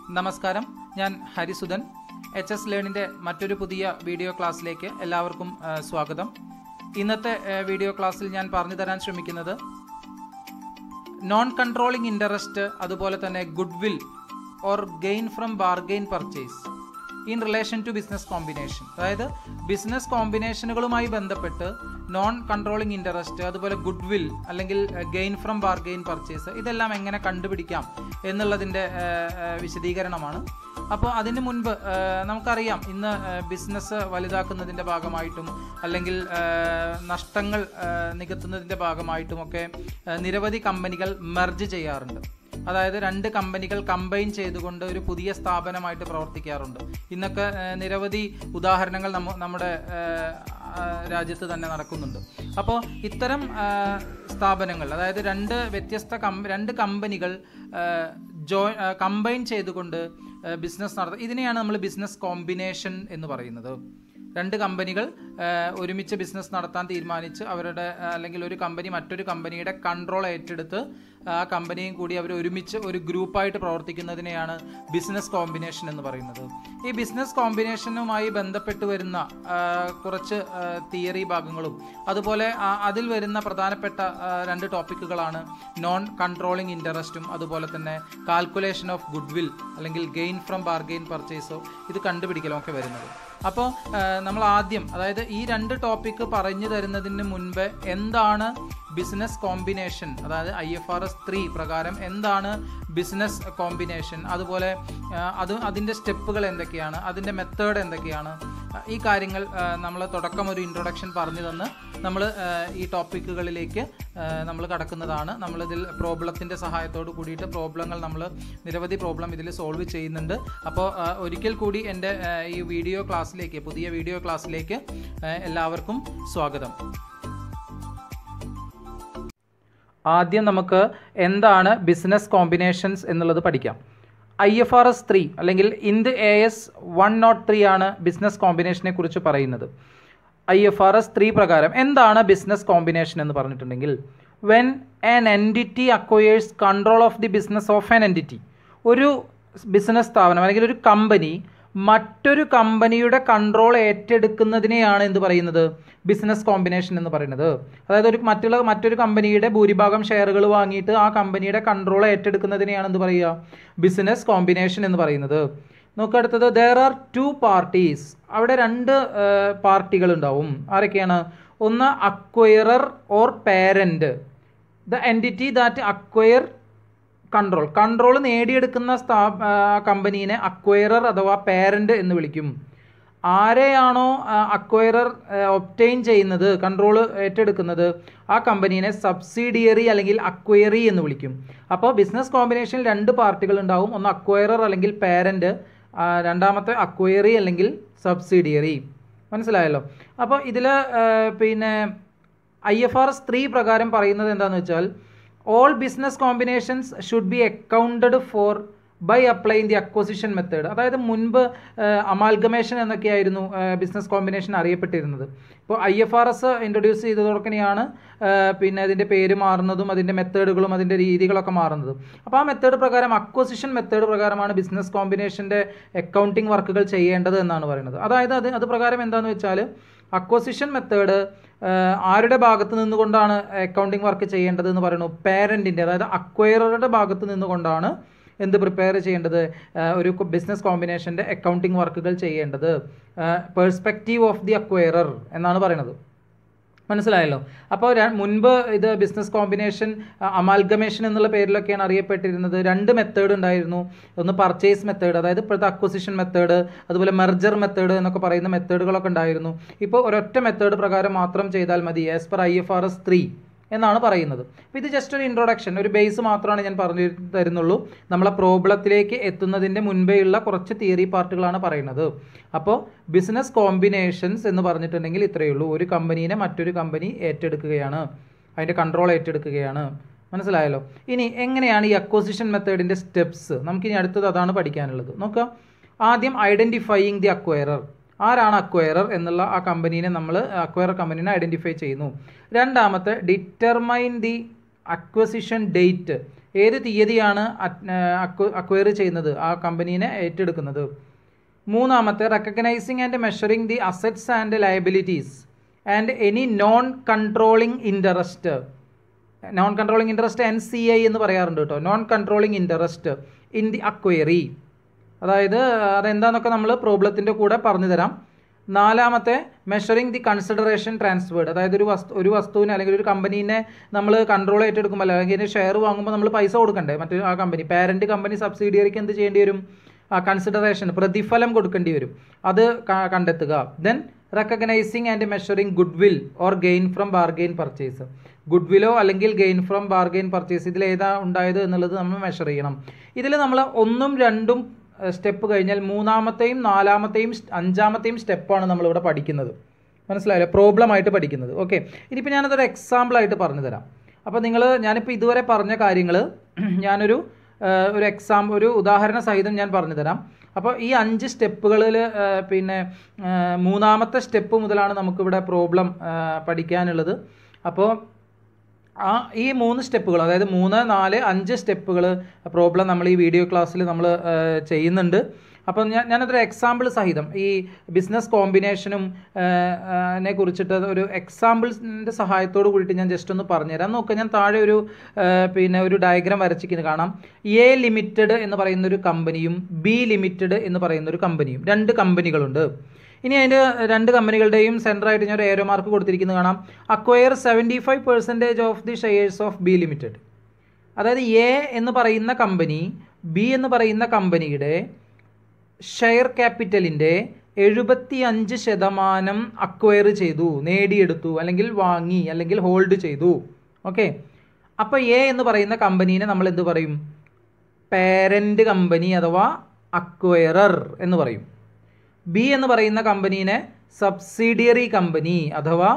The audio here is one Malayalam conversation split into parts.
നമസ്കാരം ഞാൻ ഹരിസുധൻ എച്ച് എസ് ലേണിൻ്റെ മറ്റൊരു പുതിയ വീഡിയോ ക്ലാസ്സിലേക്ക് എല്ലാവർക്കും ആ, സ്വാഗതം ഇന്നത്തെ ആ, വീഡിയോ ക്ലാസ്സിൽ ഞാൻ പറഞ്ഞു തരാൻ ശ്രമിക്കുന്നത് നോൺ കൺട്രോളിംഗ് ഇൻട്രസ്റ്റ് അതുപോലെ തന്നെ goodwill or gain from bargain purchase in relation to business combination അതായത് ബിസിനസ് കോമ്പിനേഷനുകളുമായി ബന്ധപ്പെട്ട് നോൺ കൺട്രോളിംഗ് ഇൻട്രസ്റ്റ് അതുപോലെ ഗുഡ് വിൽ അല്ലെങ്കിൽ ഗെയിൻ ഫ്രം ബാർഗെയിൻ പർച്ചേസ് ഇതെല്ലാം എങ്ങനെ കണ്ടുപിടിക്കാം എന്നുള്ളതിൻ്റെ ആ, ആ, വിശദീകരണമാണ് അപ്പോൾ അതിന് മുൻപ് ആ, നമുക്കറിയാം ഇന്ന് ബിസിനസ് വലുതാക്കുന്നതിൻ്റെ ഭാഗമായിട്ടും അല്ലെങ്കിൽ ആ, നഷ്ടങ്ങൾ ആ, നികത്തുന്നതിൻ്റെ ഭാഗമായിട്ടുമൊക്കെ ആ, നിരവധി കമ്പനികൾ മെർജ് ചെയ്യാറുണ്ട് അതായത് രണ്ട് കമ്പനികൾ കമ്പൈൻ ചെയ്തുകൊണ്ട് ഒരു പുതിയ സ്ഥാപനമായിട്ട് പ്രവർത്തിക്കാറുണ്ട് ഇന്നൊക്കെ ആ, നിരവധി ഉദാഹരണങ്ങൾ നമ്മ നമ്മുടെ ആ, ആ, രാജ്യത്ത് തന്നെ നടക്കുന്നുണ്ട് അപ്പോൾ ഇത്തരം ആ, സ്ഥാപനങ്ങൾ അതായത് രണ്ട് വ്യത്യസ്ത കം രണ്ട് കമ്പനികൾ ജോ കമ്പൈൻ ചെയ്തുകൊണ്ട് ബിസിനസ് നടത്തുക ഇതിനെയാണ് നമ്മൾ ബിസിനസ് കോമ്പിനേഷൻ എന്ന് പറയുന്നത് രണ്ട് കമ്പനികൾ ആ, ഒരുമിച്ച് ബിസിനസ് നടത്താൻ തീരുമാനിച്ച് അവരുടെ ആ, അല്ലെങ്കിൽ ഒരു കമ്പനി മറ്റൊരു കമ്പനിയുടെ കൺട്രോൾ ഏറ്റെടുത്ത് ആ കമ്പനിയും കൂടി അവർ ഒരുമിച്ച് ഒരു ഗ്രൂപ്പായിട്ട് പ്രവർത്തിക്കുന്നതിനെയാണ് ബിസിനസ് കോമ്പിനേഷൻ എന്ന് പറയുന്നത് ഈ ബിസിനസ് കോമ്പിനേഷനുമായി ബന്ധപ്പെട്ട് വരുന്ന ആ, കുറച്ച് തിയറി ഭാഗങ്ങളും അതുപോലെ ആ, അതിൽ വരുന്ന പ്രധാനപ്പെട്ട ആ, രണ്ട് ടോപ്പിക്കുകളാണ് നോൺ കൺട്രോളിംഗ് ഇൻട്രസ്റ്റും അതുപോലെ തന്നെ കാൽക്കുലേഷൻ ഓഫ് ഗുഡ് വിൽ അല്ലെങ്കിൽ ഗെയിൻ ഫ്രം ബാർഗെയിൻ പർച്ചേസോ ഇത് കണ്ടുപിടിക്കലും ഒക്കെ വരുന്നത് അപ്പോൾ നമ്മൾ ആദ്യം അതായത് ഈ രണ്ട് ടോപ്പിക്ക് പറഞ്ഞു തരുന്നതിന് മുൻപ് എന്താണ് ബിസിനസ് കോമ്പിനേഷൻ അതായത് I F R S three പ്രകാരം എന്താണ് ബിസിനസ് കോമ്പിനേഷൻ അതുപോലെ ആ, അത് അതിൻ്റെ സ്റ്റെപ്പുകൾ എന്തൊക്കെയാണ് അതിൻ്റെ മെത്തേഡ് എന്തൊക്കെയാണ് ആ, ഈ കാര്യങ്ങൾ നമ്മൾ തുടക്കം ഒരു ഇൻട്രൊഡക്ഷൻ പറഞ്ഞു തന്ന് നമ്മൾ ഈ ടോപ്പിക്കുകളിലേക്ക് നമ്മൾ കടക്കുന്നതാണ് നമ്മളിതിൽ പ്രോബ്ലത്തിൻ്റെ സഹായത്തോട് കൂടിയിട്ട് പ്രോബ്ലങ്ങൾ നമ്മൾ നിരവധി പ്രോബ്ലം ഇതിൽ സോൾവ് ചെയ്യുന്നുണ്ട് അപ്പോൾ ഒരിക്കൽ കൂടി എൻ്റെ ആ, ഈ വീഡിയോ ക്ലാസ്സിലേക്ക് പുതിയ വീഡിയോ ക്ലാസ്സിലേക്ക് ആ, എല്ലാവർക്കും സ്വാഗതം ആദ്യം നമുക്ക് എന്താണ് ബിസിനസ് കോമ്പിനേഷൻസ് എന്നുള്ളത് പഠിക്കാം I F R S three അല്ലെങ്കിൽ Ind A S one naught three ആണ് ബിസിനസ് കോമ്പിനേഷനെ കുറിച്ച് പറയുന്നത് I F R S three പ്രകാരം എന്താണ് ബിസിനസ് കോമ്പിനേഷൻ എന്ന് പറഞ്ഞിട്ടുണ്ടെങ്കിൽ when an entity acquires control of the business of an entity ഒരു ബിസിനസ് സ്ഥാപനം അല്ലെങ്കിൽ ഒരു കമ്പനി മറ്റൊരു കമ്പനിയുടെ കൺട്രോൾ ഏറ്റെടുക്കുന്നതിനെയാണ് എന്ത് പറയുന്നത് ബിസിനസ് കോമ്പിനേഷൻ എന്ന് പറയുന്നത് അതായത് ഒരു മറ്റുള്ള മറ്റൊരു കമ്പനിയുടെ ഭൂരിഭാഗം ഷെയറുകൾ വാങ്ങിയിട്ട് ആ കമ്പനിയുടെ കൺട്രോൾ ഏറ്റെടുക്കുന്നതിനെയാണ് എന്ത് പറയുക ബിസിനസ് കോമ്പിനേഷൻ എന്ന് പറയുന്നത് നോക്കടുത്തത് ദർ ആർ ടു പാർട്ടീസ് അവിടെ രണ്ട് പാർട്ടികൾ ഉണ്ടാവും ആരൊക്കെയാണ് ഒന്ന് acquirer or parent the entity that acquire control control നേടിയെടുക്കുന്ന സ്ഥാ കമ്പനീനെ അക്വയറർ അഥവാ പാരൻ്റ് എന്ന് വിളിക്കും ആരെയാണോ അക്വയറർ ഒപ്റ്റെയിൻ ചെയ്യുന്നത് കൺട്രോൾ ഏറ്റെടുക്കുന്നത് ആ കമ്പനീനെ സബ്സിഡിയറി അല്ലെങ്കിൽ അക്വയറി എന്ന് വിളിക്കും അപ്പോൾ ബിസിനസ് കോമ്പിനേഷനിൽ രണ്ട് പാർട്ടികൾ ഉണ്ടാവും ഒന്ന് അക്വയറർ അല്ലെങ്കിൽ പാരൻ്റ് രണ്ടാമത്തെ അക്വയറി അല്ലെങ്കിൽ സബ്സിഡിയറി മനസ്സിലായല്ലോ അപ്പോൾ ഇതിൽ പിന്നെ I F R S three പ്രകാരം പറയുന്നത് എന്താണെന്ന് വെച്ചാൽ all business combinations should be accounted for by applying the acquisition method അതായത് മുൻപ് അമാൽഗമേഷൻ എന്നൊക്കെയായിരുന്നു ബിസിനസ് കോമ്പിനേഷൻ അറിയപ്പെട്ടിരുന്നത് ഇപ്പോൾ I F R S introduce ചെയ്തതോടൊക്കെയാണ് പിന്നെ അതിൻ്റെ പേര് മാറുന്നതും അതിൻ്റെ മെത്തേഡുകളും അതിൻ്റെ രീതികളൊക്കെ മാറുന്നത് അപ്പോൾ ആ മെത്തേഡ് പ്രകാരം അക്വസിഷൻ മെത്തേഡ് പ്രകാരമാണ് ബിസിനസ് കോമ്പിനേഷൻ്റെ അക്കൗണ്ടിങ് വർക്കുകൾ ചെയ്യേണ്ടത് എന്നാണ് പറയുന്നത് അതായത് അത് അത് പ്രകാരം എന്താണെന്ന് വെച്ചാൽ അക്വസിഷൻ മെത്തേഡ് ആരുടെ ഭാഗത്ത് നിന്നുകൊണ്ടാണ് അക്കൗണ്ടിങ് വർക്ക് ചെയ്യേണ്ടത് എന്ന് പറയുന്നു പാരൻറ്റിൻ്റെ അതായത് അക്വയററുടെ ഭാഗത്ത് നിന്നുകൊണ്ടാണ് എന്ത് പ്രിപ്പയർ ചെയ്യേണ്ടത് ആ, ഒരു ബിസിനസ് കോമ്പിനേഷൻ്റെ അക്കൗണ്ടിങ് വർക്കുകൾ ചെയ്യേണ്ടത് പേഴ്സ്പെക്റ്റീവ് ഓഫ് ദി അക്വയറർ എന്നാണ് പറയുന്നത് മനസ്സിലായല്ലോ അപ്പോൾ ര- മുൻപ് ഇത് ബിസിനസ് കോമ്പിനേഷൻ അമാൽഗമേഷൻ എന്നുള്ള പേരിലൊക്കെയാണ് അറിയപ്പെട്ടിരുന്നത് രണ്ട് മെത്തേഡ് ഉണ്ടായിരുന്നു ഒന്ന് പർച്ചേസ് മെത്തേഡ് അതായത് ഇപ്പോഴത്തെ അക്വസിഷൻ മെത്തേഡ് അതുപോലെ മെർജർ മെത്തേഡ് എന്നൊക്കെ പറയുന്ന മെത്തേഡുകളൊക്കെ ഉണ്ടായിരുന്നു ഇപ്പോൾ ഒരൊറ്റ മെത്തേഡ് പ്രകാരം മാത്രം ചെയ്താൽ മതി as per I F R S three എന്നാണ് പറയുന്നത് അപ്പോൾ ഇത് ജസ്റ്റ് ഒരു ഇൻട്രൊഡക്ഷൻ ഒരു ബേസ് മാത്രമാണ് ഞാൻ പറഞ്ഞു തരുന്നുള്ളൂ നമ്മളെ പ്രോബ്ലത്തിലേക്ക് എത്തുന്നതിൻ്റെ മുൻപേയുള്ള കുറച്ച് തിയറി പാർട്ടുകളാണ് പറയുന്നത് അപ്പോൾ ബിസിനസ് കോമ്പിനേഷൻസ് എന്ന് പറഞ്ഞിട്ടുണ്ടെങ്കിൽ ഇത്രയേ ഉള്ളൂ ഒരു കമ്പനീനെ മറ്റൊരു കമ്പനി ഏറ്റെടുക്കുകയാണ് അതിൻ്റെ കൺട്രോൾ ഏറ്റെടുക്കുകയാണ് മനസ്സിലായല്ലോ ഇനി എങ്ങനെയാണ് ഈ അക്വസിഷൻ മെത്തേഡിൻ്റെ സ്റ്റെപ്സ് നമുക്കിനി അടുത്തത് അതാണ് പഠിക്കാനുള്ളത് നോക്കുക ആദ്യം ഐഡൻറ്റിഫൈയിങ് ദി അക്വയറർ ആരാണ് അക്വയറർ എന്നുള്ള ആ കമ്പനീനെ നമ്മൾ അക്വയർ കമ്പനീനെ ഐഡൻറ്റിഫൈ ചെയ്യുന്നു രണ്ടാമത്തെ ഡിറ്റർമൈൻ ദി അക്വസിഷൻ ഡേറ്റ് ഏത് തീയതിയാണ് അക്വയർ ചെയ്യുന്നത് ആ കമ്പനീനെ ഏറ്റെടുക്കുന്നത് മൂന്നാമത്തെ recognising and measuring the assets and liabilities and any non controlling interest non controlling interest N C I എന്ന് പറയാറുണ്ട് കേട്ടോ non controlling interest in the acquiree അതായത് അതെന്താണെന്നൊക്കെ നമ്മൾ പ്രോബ്ലത്തിൻ്റെ കൂടെ പറഞ്ഞു തരാം നാലാമത്തെ മെഷറിംഗ് ദി കൺസിഡറേഷൻ ട്രാൻസ്ഫേർഡ് അതായത് ഒരു വസ്തു ഒരു വസ്തുവിനെ അല്ലെങ്കിൽ ഒരു കമ്പനീനെ നമ്മൾ കൺട്രോൾ ഏറ്റെടുക്കുമ്പോൾ അല്ലെങ്കിൽ അതിൻ്റെ ഷെയർ വാങ്ങുമ്പോൾ നമ്മൾ പൈസ കൊടുക്കണ്ടേ മറ്റു ആ കമ്പനി പാരൻറ്റ് കമ്പനി സബ്സിഡിയറിക്ക് എന്ത് ചെയ്യേണ്ടി വരും ആ കൺസിഡറേഷൻ പ്രതിഫലം കൊടുക്കേണ്ടി വരും അത് കണ്ടെത്തുക then recognising and measuring goodwill or gain from bargain purchase good വില്ലോ അല്ലെങ്കിൽ ഗെയിൻ ഫ്രം ബാർഗെയിൻ പർച്ചേസ് ഇതിൽ ഏതാ ഉണ്ടായത് എന്നുള്ളത് നമ്മൾ മെഷർ ചെയ്യണം ഇതിൽ നമ്മൾ ഒന്നും രണ്ടും സ്റ്റെപ്പ് കഴിഞ്ഞാൽ മൂന്നാമത്തെയും നാലാമത്തെയും അഞ്ചാമത്തെയും സ്റ്റെപ്പാണ് നമ്മളിവിടെ പഠിക്കുന്നത് മനസ്സിലായല്ലോ പ്രോബ്ലമായിട്ട് പഠിക്കുന്നത് ഓക്കെ ഇനിയിപ്പോൾ ഞാനതൊരു എക്സാമ്പിളായിട്ട് പറഞ്ഞു തരാം അപ്പോൾ നിങ്ങൾ ഞാനിപ്പോൾ ഇതുവരെ പറഞ്ഞ കാര്യങ്ങൾ ഞാനൊരു ഒരു എക്സാം ഒരു ഉദാഹരണ സഹിതം ഞാൻ പറഞ്ഞു തരാം അപ്പോൾ ഈ അഞ്ച് സ്റ്റെപ്പുകളിൽ പിന്നെ മൂന്നാമത്തെ സ്റ്റെപ്പ് മുതലാണ് നമുക്കിവിടെ പ്രോബ്ലം പഠിക്കാനുള്ളത് അപ്പോൾ ആ ഈ മൂന്ന് സ്റ്റെപ്പുകൾ അതായത് മൂന്ന് നാല് അഞ്ച് സ്റ്റെപ്പുകൾ പ്രോബ്ലം നമ്മൾ ഈ വീഡിയോ ക്ലാസ്സിൽ നമ്മൾ ചെയ്യുന്നുണ്ട് അപ്പം ഞാൻ ഞാനതൊരു എക്സാമ്പിൾ സഹിതം ഈ ബിസിനസ് കോമ്പിനേഷനും നെ കുറിച്ചിട്ട് ഒരു എക്സാമ്പിൾസിൻ്റെ സഹായത്തോട് കൂടിയിട്ട് ഞാൻ ജസ്റ്റ് ഒന്ന് പറഞ്ഞുതരാം നോക്കുക ഞാൻ താഴെ ഒരു പിന്നെ ഒരു ഡയഗ്രാം വരച്ചിരിക്കുന്നത് കാണാം എ ലിമിറ്റഡ് എന്ന് പറയുന്ന ഒരു കമ്പനിയും ബി ലിമിറ്റഡ് എന്ന് പറയുന്ന ഒരു കമ്പനിയും രണ്ട് കമ്പനികളുണ്ട് ഇനി അതിൻ്റെ രണ്ട് കമ്പനികളുടെയും സെൻറ്ററായിട്ട് ഞാൻ ഒരു ഏരോ മാർക്ക് കൊടുത്തിരിക്കുന്നത് കാണാം acquire seventy five percentage of the shares of B limited അതായത് എ എന്ന് പറയുന്ന കമ്പനി ബി എന്ന് പറയുന്ന കമ്പനിയുടെ ഷെയർ ക്യാപിറ്റലിൻ്റെ എഴുപത്തി അഞ്ച് ശതമാനം അക്വയർ ചെയ്തു നേടിയെടുത്തു അല്ലെങ്കിൽ വാങ്ങി അല്ലെങ്കിൽ ഹോൾഡ് ചെയ്തു ഓക്കെ അപ്പോൾ എ എന്ന് പറയുന്ന കമ്പനീനെ നമ്മൾ എന്ത് പറയും പേരൻ്റ് കമ്പനി അഥവാ അക്വയറർ എന്ന് പറയും ബി എന്ന് പറയുന്ന കമ്പനീനെ സബ്സിഡിയറി കമ്പനി അഥവാ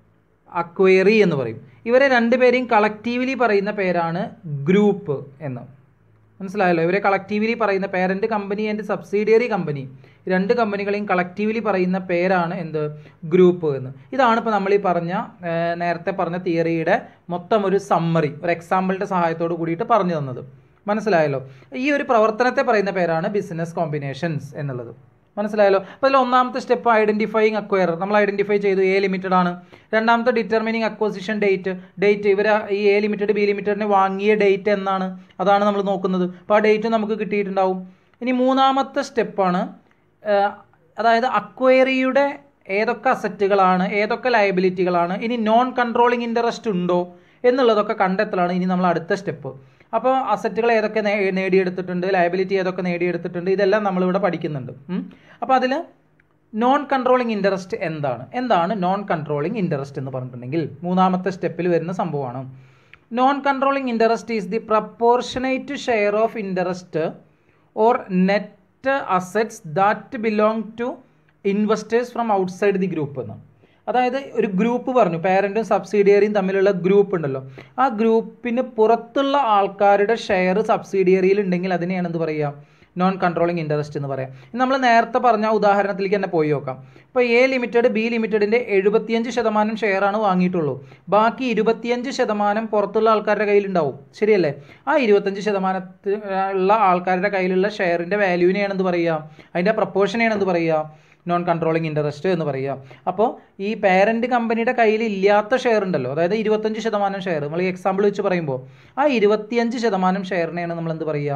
അക്വയറി എന്ന് പറയും ഇവരെ രണ്ടുപേരെയും കളക്റ്റീവ്ലി പറയുന്ന പേരാണ് ഗ്രൂപ്പ് എന്ന് മനസ്സിലായല്ലോ ഇവരെ കളക്റ്റീവ്ലി പറയുന്ന parent company and subsidiary company രണ്ട് കമ്പനികളെയും കളക്റ്റീവ്ലി പറയുന്ന പേരാണ് എന്ത് ഗ്രൂപ്പ് എന്ന് ഇതാണ് ഇപ്പോൾ നമ്മൾ ഈ പറഞ്ഞ നേരത്തെ പറഞ്ഞ തിയറിയുടെ മൊത്തം ഒരു സമ്മറി ഒരു എക്സാമ്പിളിൻ്റെ സഹായത്തോട് കൂടിയിട്ട് പറഞ്ഞു തന്നത് മനസ്സിലായല്ലോ ഈ ഒരു പ്രവർത്തനത്തെ പറയുന്ന പേരാണ് ബിസിനസ് കോമ്പിനേഷൻസ് എന്നുള്ളത് മനസ്സിലായല്ലോ അപ്പോൾ അതിൽ ഒന്നാമത്തെ സ്റ്റെപ്പ് ഐഡൻറ്റിഫൈങ് അക്വയർ നമ്മൾ ഐഡൻറ്റിഫൈ ചെയ്തു എ ലിമിറ്റഡ് ആണ് രണ്ടാമത്തെ ഡിറ്റർമിനിങ് അക്വസിഷൻ ഡേറ്റ് ഡേറ്റ് ഇവർ ഈ എ ലിമിറ്റഡ് ബി ലിമിറ്റഡിനെ വാങ്ങിയ ഡേറ്റ് എന്നാണ് അതാണ് നമ്മൾ നോക്കുന്നത് അപ്പോൾ ആ ഡേറ്റ് നമുക്ക് കിട്ടിയിട്ടുണ്ടാവും ഇനി മൂന്നാമത്തെ സ്റ്റെപ്പാണ് അതായത് അക്വയറിയുടെ ഏതൊക്കെ അസറ്റുകളാണ് ഏതൊക്കെ ലയബിലിറ്റികളാണ് ഇനി നോൺ കൺട്രോളിങ് ഇൻട്രസ്റ്റ് ഉണ്ടോ എന്നുള്ളതൊക്കെ കണ്ടെത്തലാണ് ഇനി നമ്മൾ അടുത്ത സ്റ്റെപ്പ് അപ്പോൾ അസറ്റുകൾ ഏതൊക്കെ നേടിയെടുത്തിട്ടുണ്ട് ലയബിലിറ്റി ഏതൊക്കെ നേടിയെടുത്തിട്ടുണ്ട് ഇതെല്ലാം നമ്മളിവിടെ പഠിക്കുന്നുണ്ട് അപ്പോൾ അതിൽ നോൺ കൺട്രോളിങ് ഇൻട്രസ്റ്റ് എന്താണ് എന്താണ് നോൺ കൺട്രോളിങ് ഇൻട്രസ്റ്റ് എന്ന് പറഞ്ഞിട്ടുണ്ടെങ്കിൽ മൂന്നാമത്തെ സ്റ്റെപ്പിൽ വരുന്ന സംഭവമാണ് non controlling interest is the proportionate share of interest or net assets that belong to investors from outside the group എന്ന് അതായത് ഒരു ഗ്രൂപ്പ് പറഞ്ഞു പാരൻറ്റും സബ്സിഡിയറിയും തമ്മിലുള്ള ഗ്രൂപ്പ് ഉണ്ടല്ലോ ആ ഗ്രൂപ്പിന് പുറത്തുള്ള ആൾക്കാരുടെ ഷെയർ സബ്സിഡിയറിയിൽ ഉണ്ടെങ്കിൽ അതിനെയാണ് എന്ത് പറയുക നോൺ കൺട്രോളിങ് ഇൻട്രസ്റ്റ് എന്ന് പറയാം നമ്മൾ നേരത്തെ പറഞ്ഞ ഉദാഹരണത്തിലേക്ക് തന്നെ പോയി നോക്കാം ഇപ്പോൾ എ ലിമിറ്റഡ് ബി ലിമിറ്റഡിൻ്റെ എഴുപത്തിയഞ്ച് ശതമാനം ഷെയറാണ് വാങ്ങിയിട്ടുള്ളൂ ബാക്കി ഇരുപത്തിയഞ്ച് ശതമാനം പുറത്തുള്ള ആൾക്കാരുടെ കയ്യിലുണ്ടാവും ശരിയല്ലേ ആ ഇരുപത്തഞ്ച് ശതമാനത്തിൽ ഉള്ള ആൾക്കാരുടെ കയ്യിലുള്ള ഷെയറിൻ്റെ വാല്യൂവിനെയാണ് എന്ത് പറയുക അതിൻ്റെ പ്രപ്പോർഷനെയാണ് എന്ത് പറയുക നോൺ കൺട്രോളിങ് ഇൻട്രസ്റ്റ് എന്ന് പറയുക അപ്പോൾ ഈ പേരൻറ്റ് കമ്പനിയുടെ കയ്യിൽ ഇല്ലാത്ത ഷെയർ ഉണ്ടല്ലോ അതായത് ഇരുപത്തഞ്ച് ശതമാനം ഷെയർ നമ്മൾ ഈ എക്സാമ്പിൾ വെച്ച് പറയുമ്പോൾ ആ ഇരുപത്തിയഞ്ച് ശതമാനം ഷെയറിനെയാണ് നമ്മൾ എന്ത് പറയുക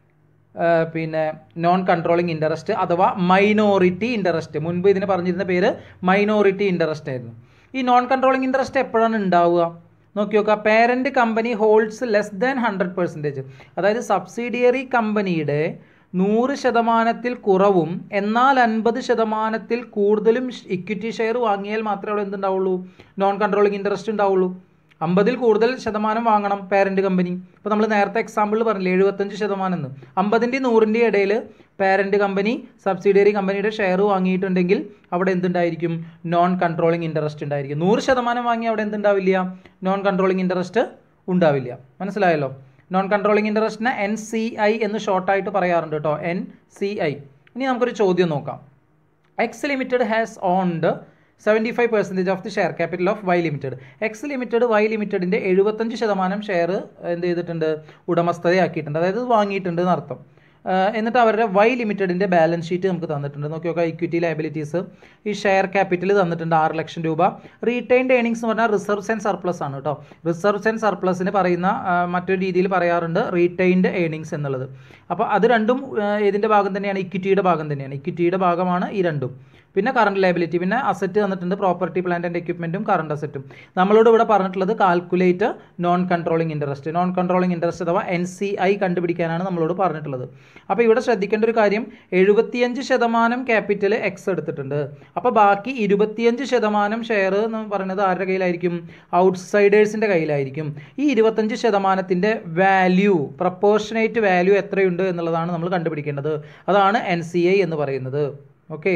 പിന്നെ നോൺ കൺട്രോളിങ് ഇൻട്രസ്റ്റ് അഥവാ മൈനോറിറ്റി ഇൻട്രസ്റ്റ് മുൻപ് ഇതിന് പറഞ്ഞിരുന്ന പേര് മൈനോറിറ്റി ഇൻട്രസ്റ്റ് ആയിരുന്നു ഈ നോൺ കൺട്രോളിങ് ഇൻട്രസ്റ്റ് എപ്പോഴാണ് ഉണ്ടാവുക നോക്കി നോക്കുക parent company holds less than hundred percentage അതായത് സബ്സിഡിയറി കമ്പനിയുടെ നൂറ് ശതമാനത്തിൽ കുറവും എന്നാൽ അൻപത് ശതമാനത്തിൽ കൂടുതലും ഇക്വിറ്റി ഷെയർ വാങ്ങിയാൽ മാത്രമേ അവിടെ എന്തുണ്ടാവുള്ളൂ നോൺ കൺട്രോളിങ് ഇൻട്രസ്റ്റ് ഉണ്ടാവുള്ളൂ അമ്പതിൽ കൂടുതൽ ശതമാനം വാങ്ങണം പാരൻറ്റ് കമ്പനി ഇപ്പോൾ നമ്മൾ നേരത്തെ എക്സാമ്പിൾ പറഞ്ഞില്ലേ എഴുപത്തഞ്ച് ശതമാനം എന്ന് അമ്പതിൻ്റെയും നൂറിൻ്റെയും ഇടയിൽ പാരൻറ്റ് കമ്പനി സബ്സിഡിയറി കമ്പനിയുടെ ഷെയർ വാങ്ങിയിട്ടുണ്ടെങ്കിൽ അവിടെ എന്തുണ്ടായിരിക്കും നോൺ കൺട്രോളിങ് ഇൻട്രസ്റ്റ് ഉണ്ടായിരിക്കും നൂറ് ശതമാനം വാങ്ങി അവിടെ എന്തുണ്ടാവില്ല നോൺ കൺട്രോളിങ് ഇൻട്രസ്റ്റ് ഉണ്ടാവില്ല മനസ്സിലായല്ലോ നോൺ കൺട്രോളിങ് ഇൻട്രസ്റ്റിനെ എൻ സി ഐ എന്ന് ഷോർട്ടായിട്ട് പറയാറുണ്ട് കേട്ടോ എൻ സി ഐ ഇനി നമുക്കൊരു ചോദ്യം നോക്കാം X limited has owned seventy five percentage of the share capital of Y limited X limited Y ലിമിറ്റഡിൻ്റെ എഴുപത്തഞ്ച് ശതമാനം ഷെയർ എന്ത് ചെയ്തിട്ടുണ്ട് ഉടമസ്ഥതയാക്കിയിട്ടുണ്ട് അതായത് ഇത് വാങ്ങിയിട്ടുണ്ട് എന്നർത്ഥം ആഹ് എന്നിട്ട് അവരുടെ വൈ ലിമിറ്റഡിൻ്റെ ബാലൻസ് ഷീറ്റ് നമുക്ക് തന്നിട്ടുണ്ട് നോക്കി നോക്കാം ഇക്വിറ്റി ലയബിലിറ്റീസ് ഈ ഷെയർ ക്യാപിറ്റൽ തന്നിട്ടുണ്ട് ആറ് ലക്ഷം രൂപ റീറ്റൈൻഡ് ഏണിങ്സ് എന്ന് പറഞ്ഞാൽ റിസർവ്സ് ആൻഡ് സർപ്ലസ് ആണ് കേട്ടോ റിസർവ്സ് ആൻഡ് സർപ്ലസിന് പറയുന്ന ആഹ് മറ്റൊരു രീതിയിൽ പറയാറുണ്ട് റീറ്റൈൻഡ് ഏണിങ്സ് എന്നുള്ളത് അപ്പോൾ അത് രണ്ടും ആഹ് ഏതിൻ്റെ ഭാഗം തന്നെയാണ് ഇക്വിറ്റിയുടെ ഭാഗം തന്നെയാണ് ഇക്വിറ്റിയുടെ ഭാഗമാണ് ഈ രണ്ടും പിന്നെ കറണ്ട് ലയബിലിറ്റി പിന്നെ അസറ്റ് തന്നിട്ടുണ്ട് പ്രോപ്പർട്ടി പ്ലാന്റ് ആൻഡ് എക്യുപ്മെൻറ്റും കറണ്ട് അസറ്റും നമ്മളോട് ഇവിടെ പറഞ്ഞിട്ടുള്ളത് calculate non controlling interest non controlling interest അഥവാ എൻ സി ഐ കണ്ടുപിടിക്കാനാണ് നമ്മളോട് പറഞ്ഞിട്ടുള്ളത് അപ്പോൾ ഇവിടെ ശ്രദ്ധിക്കേണ്ട ഒരു കാര്യം എഴുപത്തിയഞ്ച് ശതമാനം ക്യാപിറ്റൽ എക്സ് എടുത്തിട്ടുണ്ട് അപ്പോൾ ബാക്കി ഇരുപത്തിയഞ്ച് ശതമാനം ഷെയർ എന്ന് പറയുന്നത് ആരുടെ കയ്യിലായിരിക്കും ഔട്ട്സൈഡേഴ്സിൻ്റെ കയ്യിലായിരിക്കും ഈ ഇരുപത്തഞ്ച് ശതമാനത്തിൻ്റെ വാല്യൂ പ്രപ്പോർഷനേറ്റ് വാല്യൂ എത്രയുണ്ട് എന്നുള്ളതാണ് നമ്മൾ കണ്ടുപിടിക്കേണ്ടത് അതാണ് എൻ സി ഐ എന്ന് പറയുന്നത് ഓക്കെ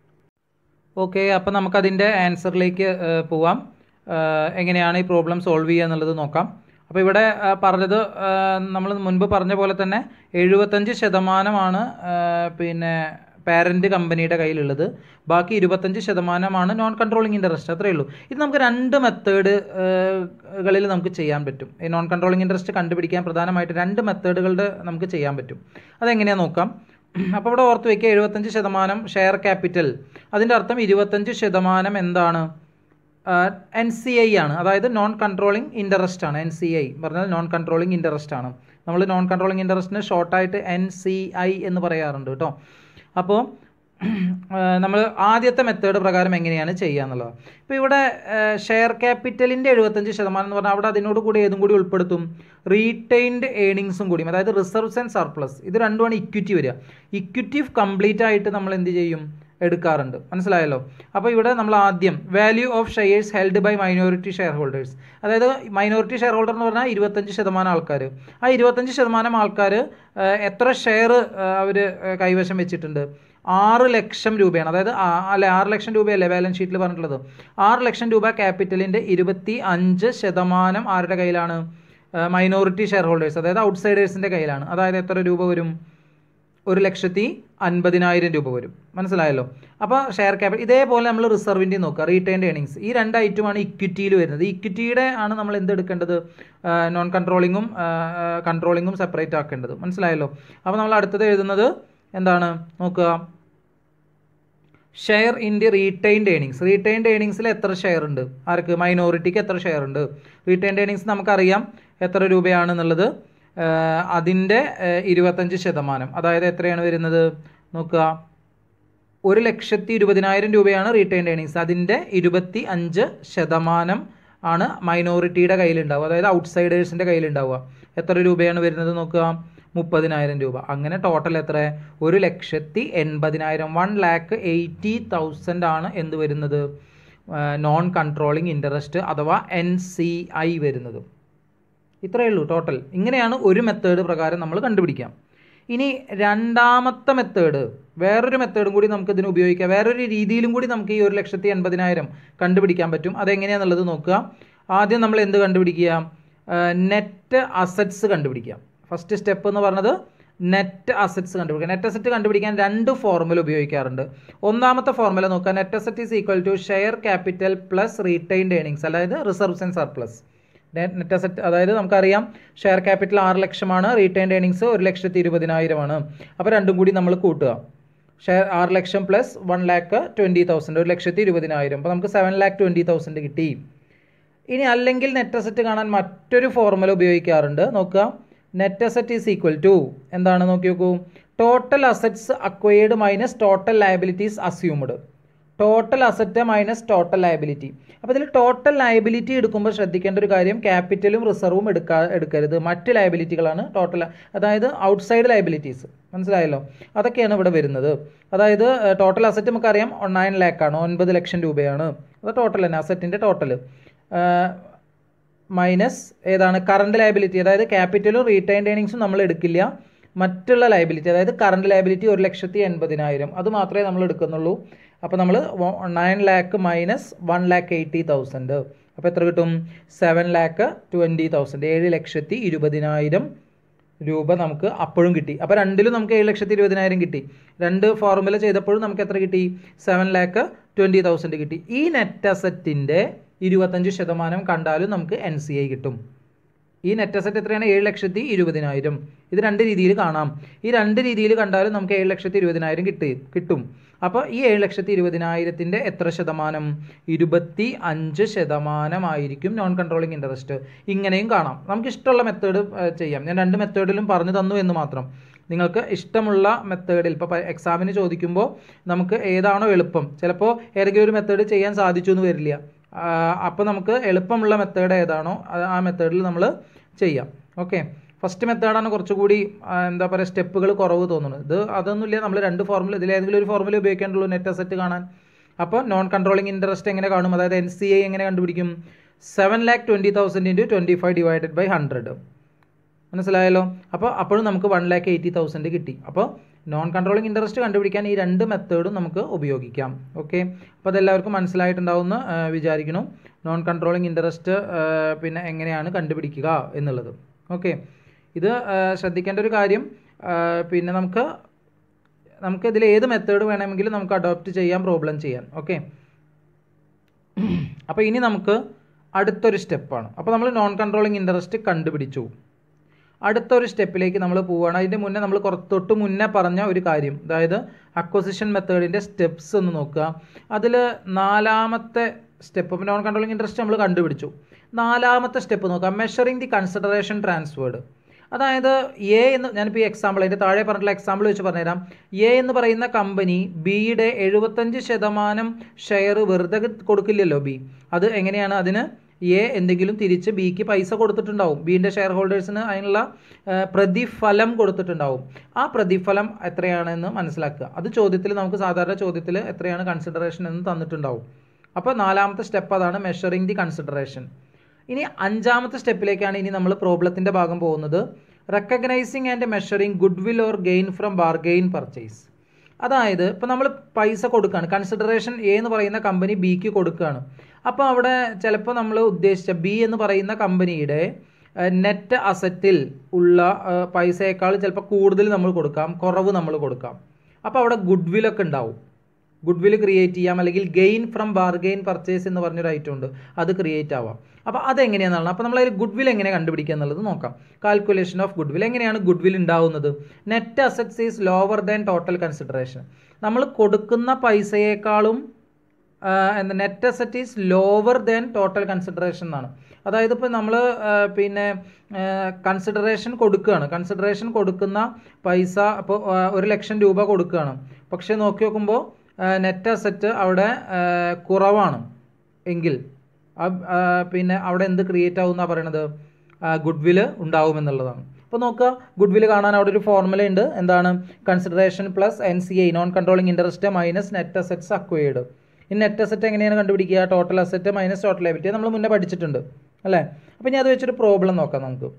ഓക്കെ അപ്പോൾ നമുക്കതിൻ്റെ ആൻസറിലേക്ക് ഏഹ്, പോവാം ഏഹ്, എങ്ങനെയാണ് ഈ പ്രോബ്ലം സോൾവ് ചെയ്യുക എന്നുള്ളത് നോക്കാം അപ്പോൾ ഇവിടെ ഏഹ്, പറഞ്ഞത് നമ്മൾ മുൻപ് പറഞ്ഞ പോലെ തന്നെ എഴുപത്തഞ്ച് ശതമാനമാണ് ഏഹ്, പിന്നെ പാരൻറ്റ് കമ്പനിയുടെ കയ്യിലുള്ളത് ബാക്കി ഇരുപത്തഞ്ച് ശതമാനമാണ് നോൺ കൺട്രോളിങ് ഇൻട്രസ്റ്റ് അത്രയേ ഉള്ളൂ ഇത് നമുക്ക് രണ്ട് മെത്തേഡ് കളിൽ നമുക്ക് ചെയ്യാൻ പറ്റും ഈ നോൺ കൺട്രോളിങ് ഇൻട്രസ്റ്റ് കണ്ടുപിടിക്കാൻ പ്രധാനമായിട്ട് രണ്ട് മെത്തേഡുകളുടെ നമുക്ക് ചെയ്യാൻ പറ്റും അതെങ്ങനെയാണെന്ന് നോക്കാം അപ്പോൾ ഇവിടെ ഓർത്ത് വയ്ക്കുക എഴുപത്തഞ്ച് ശതമാനം ഷെയർ ക്യാപിറ്റൽ അതിൻ്റെ അർത്ഥം ഇരുപത്തഞ്ച് ശതമാനം എന്താണ് എൻ സി ഐ ആണ് അതായത് നോൺ കൺട്രോളിങ് ഇൻട്രസ്റ്റ് ആണ് എൻ സി ഐ പറഞ്ഞാൽ നോൺ കൺട്രോളിങ് ഇൻട്രസ്റ്റ് ആണ് നമ്മൾ നോൺ കൺട്രോളിങ് ഇൻട്രസ്റ്റിന് ഷോർട്ടായിട്ട് എൻ സി ഐ എന്ന് പറയാറുണ്ട് കേട്ടോ അപ്പോൾ നമ്മൾ ആദ്യത്തെ മെത്തേഡ് പ്രകാരം എങ്ങനെയാണ് ചെയ്യുക എന്നുള്ളത് ഇപ്പോൾ ഇവിടെ ഷെയർ ക്യാപിറ്റലിൻ്റെ എഴുപത്തഞ്ച് ശതമാനം എന്ന് പറഞ്ഞാൽ അവിടെ അതിനോട് കൂടി ഏതും കൂടി ഉൾപ്പെടുത്തും റീറ്റെയിൻഡ് ഏണിങ്സും കൂടിയും അതായത് റിസർവ്സ് ആൻഡ് സർപ്ലസ് ഇത് രണ്ടുമാണ് ഇക്വിറ്റി വരിക ഇക്വിറ്റി കംപ്ലീറ്റ് ആയിട്ട് നമ്മൾ എന്ത് ചെയ്യും എടുക്കാറുണ്ട് മനസ്സിലായല്ലോ അപ്പോൾ ഇവിടെ നമ്മൾ ആദ്യം value of shares held by minority shareholders അതായത് മൈനോറിറ്റി ഷെയർ ഹോൾഡർ എന്ന് പറഞ്ഞാൽ ഇരുപത്തഞ്ച് ശതമാനം ആൾക്കാർ ആ ഇരുപത്തഞ്ച് ശതമാനം ആൾക്കാർ എത്ര ഷെയർ അവർ കൈവശം വെച്ചിട്ടുണ്ട് ആറ് ലക്ഷം രൂപയാണ് അതായത് ആ- അല്ലെ ആറ് ലക്ഷം രൂപയല്ലേ ബാലൻസ് ഷീറ്റിൽ പറഞ്ഞിട്ടുള്ളത് ആറ് ലക്ഷം രൂപ ക്യാപിറ്റലിൻ്റെ ഇരുപത്തി അഞ്ച് ശതമാനം ആരുടെ കയ്യിലാണ് മൈനോറിറ്റി ഷെയർ ഹോൾഡേഴ്സ് അതായത് ഔട്ട്സൈഡേഴ്സിൻ്റെ കയ്യിലാണ് അതായത് എത്ര രൂപ വരും ഒരു ലക്ഷത്തി അൻപതിനായിരം രൂപ വരും മനസ്സിലായല്ലോ അപ്പോൾ ഷെയർ ക്യാപിറ്റൽ ഇതേപോലെ നമ്മൾ റിസർവിൻ്റെ നോക്കുക റീറ്റൈൻഡ് ഏണിങ്സ് ഈ രണ്ട് ഐറ്റമാണ് ഇക്വിറ്റിയിൽ വരുന്നത് ഇക്വിറ്റിയുടെ ആണ് നമ്മൾ എന്ത് എടുക്കേണ്ടത് നോൺ കൺട്രോളിങ്ങും കൺട്രോളിങ്ങും സെപ്പറേറ്റ് ആക്കേണ്ടത് മനസ്സിലായല്ലോ അപ്പോൾ നമ്മൾ അടുത്തത് എഴുതുന്നത് എന്താണ് നോക്കുക share in the retained earnings retained ഏണിങ്സിൽ എത്ര ഷെയർ ഉണ്ട് ആർക്ക് മൈനോറിറ്റിക്ക് എത്ര ഷെയർ ഉണ്ട് റീറ്റൈൻഡ് ഏണിങ്സ് നമുക്കറിയാം എത്ര രൂപയാണെന്നുള്ളത് അതിൻ്റെ ഇരുപത്തഞ്ച് ശതമാനം അതായത് എത്രയാണ് വരുന്നത് നോക്കുക ഒരു ലക്ഷത്തി ഇരുപതിനായിരം രൂപയാണ് റീറ്റൈൻഡ് ഏണിങ്സ് അതിൻ്റെ ഇരുപത്തി അഞ്ച് ശതമാനം ആണ് മൈനോറിറ്റിയുടെ കയ്യിലുണ്ടാവുക അതായത് ഔട്ട്സൈഡേഴ്സിൻ്റെ കയ്യിലുണ്ടാവുക എത്ര രൂപയാണ് വരുന്നത് നോക്കുക മുപ്പതിനായിരം രൂപ അങ്ങനെ ടോട്ടൽ എത്ര ഒരു ലക്ഷത്തി എൺപതിനായിരം വൺ ലാക്ക് എയ്റ്റി തൗസൻഡ് ആണ് എന്ത് വരുന്നത് നോൺ കൺട്രോളിങ് ഇൻട്രസ്റ്റ് അഥവാ എൻ സി ഐ വരുന്നത് ഇത്രയേ ഉള്ളൂ ടോട്ടൽ ഇങ്ങനെയാണ് ഒരു മെത്തേഡ് പ്രകാരം നമ്മൾ കണ്ടുപിടിക്കാം ഇനി രണ്ടാമത്തെ മെത്തേഡ് വേറൊരു മെത്തേഡും കൂടി നമുക്ക് ഇതിന് ഉപയോഗിക്കാം വേറൊരു രീതിയിലും കൂടി നമുക്ക് ഈ ഒരു ലക്ഷത്തി എൺപതിനായിരം കണ്ടുപിടിക്കാൻ പറ്റും അതെങ്ങനെയാണെന്നുള്ളത് നോക്കുക ആദ്യം നമ്മൾ എന്ത് കണ്ടുപിടിക്കുക നെറ്റ് അസറ്റ്സ് കണ്ടുപിടിക്കാം ഫസ്റ്റ് സ്റ്റെപ്പ് എന്ന് പറഞ്ഞത് നെറ്റ് അസറ്റ്സ് കണ്ടുപിടിക്കുക നെറ്റ് അസറ്റ് കണ്ടുപിടിക്കാൻ രണ്ട് ഫോർമുല ഉപയോഗിക്കാറുണ്ട് ഒന്നാമത്തെ ഫോർമുല നോക്കുക net asset is equal to share capital plus retained earnings അതായത് reserves and surplus net asset അതായത് നമുക്കറിയാം ഷെയർ ക്യാപിറ്റൽ ആറ് ലക്ഷമാണ് റീറ്റൈൻഡ് ഏണിങ്സ് ഒരു ലക്ഷത്തി ഇരുപതിനായിരമാണ് അപ്പോൾ രണ്ടും കൂടി നമ്മൾ കൂട്ടുക ഷെയർ ആറ് lakh plus one lakh twenty thousand ഒരു ലക്ഷത്തി ഇരുപതിനായിരം അപ്പോൾ നമുക്ക് സെവൻ ലാക്ക് ട്വൻറ്റി തൗസൻഡ് കിട്ടി ഇനി അല്ലെങ്കിൽ നെറ്റ് അസറ്റ് കാണാൻ മറ്റൊരു ഫോർമുല ഉപയോഗിക്കാറുണ്ട് നോക്കുക net asset is equal to എന്താണ് നോക്കി നോക്കൂ total assets acquired minus total liabilities assumed total asset minus total liability അപ്പോൾ ഇതിൽ ടോട്ടൽ ലയബിലിറ്റി എടുക്കുമ്പോൾ ശ്രദ്ധിക്കേണ്ട ഒരു കാര്യം ക്യാപിറ്റലും റിസർവും എടുക്കാ എടുക്കരുത് മറ്റ് ലയബിലിറ്റികളാണ് ടോട്ടൽ അതായത് ഔട്ട്സൈഡ് ലയബിലിറ്റീസ് മനസ്സിലായല്ലോ അതൊക്കെയാണ് ഇവിടെ വരുന്നത് അതായത് ടോട്ടൽ അസറ്റ് നമുക്കറിയാം നയൻ ലാക്കാണ് ഒൻപത് ലക്ഷം രൂപയാണ് അത് ടോട്ടൽ തന്നെ അസറ്റിൻ്റെ ടോട്ടൽ മൈനസ് ഏതാണ് കറണ്ട് ലയബിലിറ്റി അതായത് ക്യാപിറ്റലും റീറ്റൈൻഡ് ഏണിങ്സും നമ്മൾ എടുക്കില്ല മറ്റുള്ള ലയബിലിറ്റി അതായത് കറണ്ട് ലയബിലിറ്റി ഒരു ലക്ഷത്തി എൺപതിനായിരം അത് മാത്രമേ നമ്മൾ എടുക്കുന്നുള്ളൂ അപ്പോൾ നമ്മൾ nine lakh minus one lakh eighty thousand അപ്പോൾ എത്ര കിട്ടും സെവൻ ലാക്ക് ട്വൻറ്റി തൗസൻഡ് ഏഴ് ലക്ഷത്തി ഇരുപതിനായിരം രൂപ നമുക്ക് അപ്പോഴും കിട്ടി അപ്പോൾ രണ്ടിലും നമുക്ക് ഏഴ് ലക്ഷത്തി ഇരുപതിനായിരം കിട്ടി രണ്ട് ഫോർമുല ചെയ്തപ്പോഴും നമുക്ക് എത്ര കിട്ടി സെവൻ ലാക്ക് ട്വൻറ്റി തൗസൻഡ് കിട്ടി ഈ നെറ്റ് അസറ്റിൻ്റെ ഇരുപത്തഞ്ച് ശതമാനം കണ്ടാലും നമുക്ക് എൻ സി ഐ കിട്ടും ഈ നെറ്റ് അസറ്റ് എത്രയാണ് ഏഴ് ലക്ഷത്തി ഇരുപതിനായിരം ഇത് രണ്ട് രീതിയിൽ കാണാം ഈ രണ്ട് രീതിയിൽ കണ്ടാലും നമുക്ക് ഏഴ് ലക്ഷത്തി ഇരുപതിനായിരം കിട്ടി കിട്ടും അപ്പോൾ ഈ ഏഴ് ലക്ഷത്തി ഇരുപതിനായിരത്തിൻ്റെ എത്ര ശതമാനം ഇരുപത്തി അഞ്ച് ശതമാനമായിരിക്കും നോൺ കൺട്രോളിങ് ഇൻട്രസ്റ്റ് ഇങ്ങനെയും കാണാം നമുക്ക് ഇഷ്ടമുള്ള മെത്തേഡ് ചെയ്യാം ഞാൻ രണ്ട് മെത്തേഡിലും പറഞ്ഞു തന്നു എന്ന് മാത്രം നിങ്ങൾക്ക് ഇഷ്ടമുള്ള മെത്തേഡിൽ ഇപ്പോൾ എക്സാമിന് ചോദിക്കുമ്പോൾ നമുക്ക് ഏതാണോ എളുപ്പം ചിലപ്പോൾ ഏതെങ്കിലും ഒരു മെത്തേഡ് ചെയ്യാൻ സാധിച്ചു എന്ന് വരില്ല അപ്പോൾ നമുക്ക് എളുപ്പമുള്ള മെത്തേഡ് ഏതാണോ അത് ആ മെത്തേഡിൽ നമ്മൾ ചെയ്യാം ഓക്കെ ഫസ്റ്റ് മെത്തേഡാണ് കുറച്ചുകൂടി ആ, എന്താ പറയുക സ്റ്റെപ്പുകൾ കുറവ് തോന്നുന്നത് ഇത് അതൊന്നുമില്ല നമ്മൾ രണ്ട് ഫോർമുല ഇതിലേതെങ്കിലും ഒരു ഫോർമുല ഉപയോഗിക്കേണ്ടുള്ളൂ നെറ്റ് അസറ്റ് കാണാൻ അപ്പോൾ നോൺ കൺട്രോളിങ് ഇൻട്രസ്റ്റ് എങ്ങനെ കാണും അതായത് എൻ സി ഐ എങ്ങനെ കണ്ടുപിടിക്കും seven lakh twenty thousand into twenty five divided by hundred മനസ്സിലായല്ലോ അപ്പോൾ അപ്പോഴും നമുക്ക് വൺ ലാക്ക് എയ്റ്റി തൗസൻഡ് കിട്ടി അപ്പോൾ നോൺ കൺട്രോളിങ് ഇൻട്രസ്റ്റ് കണ്ടുപിടിക്കാൻ ഈ രണ്ട് മെത്തേഡും നമുക്ക് ഉപയോഗിക്കാം ഓക്കെ അപ്പോൾ അതെല്ലാവർക്കും മനസ്സിലായിട്ടുണ്ടാവുമെന്ന് ആ, വിചാരിക്കണം നോൺ കൺട്രോളിങ് ഇൻട്രസ്റ്റ് പിന്നെ എങ്ങനെയാണ് കണ്ടുപിടിക്കുക എന്നുള്ളത് ഓക്കെ ഇത് ആ, ശ്രദ്ധിക്കേണ്ട ഒരു കാര്യം ആ, പിന്നെ നമുക്ക് നമുക്ക് ഇതിൽ ഏത് മെത്തേഡ് വേണമെങ്കിലും നമുക്ക് അഡോപ്റ്റ് ചെയ്യാം പ്രോബ്ലം ചെയ്യാൻ ഓക്കെ അപ്പോൾ ഇനി നമുക്ക് അടുത്തൊരു സ്റ്റെപ്പാണ് അപ്പോൾ നമ്മൾ നോൺ കൺട്രോളിങ് ഇൻട്രസ്റ്റ് കണ്ടുപിടിച്ചു അടുത്തൊരു സ്റ്റെപ്പിലേക്ക് നമ്മൾ പോവുകയാണ് അതിൻ്റെ മുന്നേ നമ്മൾ കുറച്ച് തൊട്ട് മുന്നേ പറഞ്ഞ ഒരു കാര്യം അതായത് അക്വസിഷൻ മെത്തേഡിൻ്റെ സ്റ്റെപ്സ് ഒന്ന് നോക്കുക അതിൽ നാലാമത്തെ സ്റ്റെപ്പ് ഇപ്പോൾ നോൺ കൺട്രോളിങ് ഇൻട്രസ്റ്റ് നമ്മൾ കണ്ടുപിടിച്ചു നാലാമത്തെ സ്റ്റെപ്പ് നോക്കുക മെഷറിങ് ദി കൺസിഡറേഷൻ ട്രാൻസ്ഫേർഡ് അതായത് എ എന്ന് ഞാനിപ്പോൾ ഈ എക്സാമ്പിൾ അതിൻ്റെ താഴെ പറഞ്ഞിട്ടുള്ള എക്സാമ്പിൾ വെച്ച് പറഞ്ഞുതരാം എ എന്ന് പറയുന്ന കമ്പനി ബിയുടെ എഴുപത്തഞ്ച് ശതമാനം ഷെയർ വെറുതെ കൊടുക്കില്ലല്ലോ ബി അത് എങ്ങനെയാണ് അതിന് എ എന്തെങ്കിലും തിരിച്ച് ബിക്ക് പൈസ കൊടുത്തിട്ടുണ്ടാവും ബിൻ്റെ ഷെയർ ഹോൾഡേഴ്സിന് അതിനുള്ള ആ, പ്രതിഫലം കൊടുത്തിട്ടുണ്ടാവും ആ പ്രതിഫലം എത്രയാണെന്ന് മനസ്സിലാക്കുക അത് ചോദ്യത്തിൽ നമുക്ക് സാധാരണ ചോദ്യത്തിൽ എത്രയാണ് കൺസിഡറേഷൻ എന്ന് തന്നിട്ടുണ്ടാവും അപ്പോൾ നാലാമത്തെ സ്റ്റെപ്പ് അതാണ് മെഷറിങ് ദി കൺസിഡറേഷൻ ഇനി അഞ്ചാമത്തെ സ്റ്റെപ്പിലേക്കാണ് ഇനി നമ്മൾ പ്രോബ്ലത്തിൻ്റെ ഭാഗം പോകുന്നത് recognising and measuring goodwill or gain from bargain purchase അതായത് ഇപ്പോൾ നമ്മൾ പൈസ കൊടുക്കുകയാണ് കൺസിഡറേഷൻ എ എന്ന് പറയുന്ന കമ്പനി ബിക്ക് കൊടുക്കുകയാണ് അപ്പോൾ അവിടെ ചിലപ്പോൾ നമ്മൾ ഉദ്ദേശിച്ച ബി എന്ന് പറയുന്ന കമ്പനിയുടെ നെറ്റ് അസറ്റിൽ ഉള്ള ആ, പൈസയേക്കാൾ ചിലപ്പോൾ കൂടുതൽ നമ്മൾ കൊടുക്കാം കുറവ് നമ്മൾ കൊടുക്കാം അപ്പോൾ അവിടെ ഗുഡ് വില്ലൊക്കെ ഉണ്ടാവും ഗുഡ് വിൽ ക്രിയേറ്റ് ചെയ്യാം അല്ലെങ്കിൽ ഗെയിൻ ഫ്രം ബാർഗെയിൻ പർച്ചേസ് എന്ന് പറഞ്ഞൊരു ഐറ്റം ഉണ്ട് അത് ക്രിയേറ്റ് ആവാം അപ്പോൾ അതെങ്ങനെയാണെന്നാണ് അപ്പോൾ നമ്മൾ അതിൽ ഗുഡ് വിൽ എങ്ങനെ കണ്ടുപിടിക്കുക എന്നുള്ളത് നോക്കാം കാൽക്കുലേഷൻ ഓഫ് ഗുഡ് വിൽ എങ്ങനെയാണ് ഗുഡ് വിൽ ഉണ്ടാവുന്നത് net assets is lower than total consideration നമ്മൾ കൊടുക്കുന്ന പൈസയേക്കാളും ആ, എന്താ net asset is lower than total consideration എന്നാണ് അതായത് ഇപ്പോൾ നമ്മൾ പിന്നെ കൺസിഡറേഷൻ കൊടുക്കുകയാണ് കൺസിഡറേഷൻ കൊടുക്കുന്ന പൈസ അപ്പോൾ ഒരു ലക്ഷം രൂപ കൊടുക്കുകയാണ് പക്ഷേ നോക്കി നോക്കുമ്പോൾ നെറ്റ് അസറ്റ് അവിടെ ആ, കുറവാണ് എങ്കിൽ ആ- ആ, പിന്നെ അവിടെ എന്ത് ക്രിയേറ്റ് ആവും എന്നാണ് പറയണത് ഗുഡ് വില് ഉണ്ടാവും എന്നുള്ളതാണ് അപ്പോൾ നോക്കുക ഗുഡ് വില് കാണാൻ അവിടെ ഒരു ഫോർമുല ഉണ്ട് എന്താണ് consideration plus N C I non controlling interest minus net assets acquired ഈ നെറ്റ് അസറ്റ് എങ്ങനെയാണ് കണ്ടുപിടിക്കുക total asset minus total liability നമ്മൾ മുന്നേ പഠിച്ചിട്ടുണ്ട് അല്ലേ അപ്പോൾ ഇനി അത് വെച്ചൊരു പ്രോബ്ലം നോക്കാം നമുക്ക്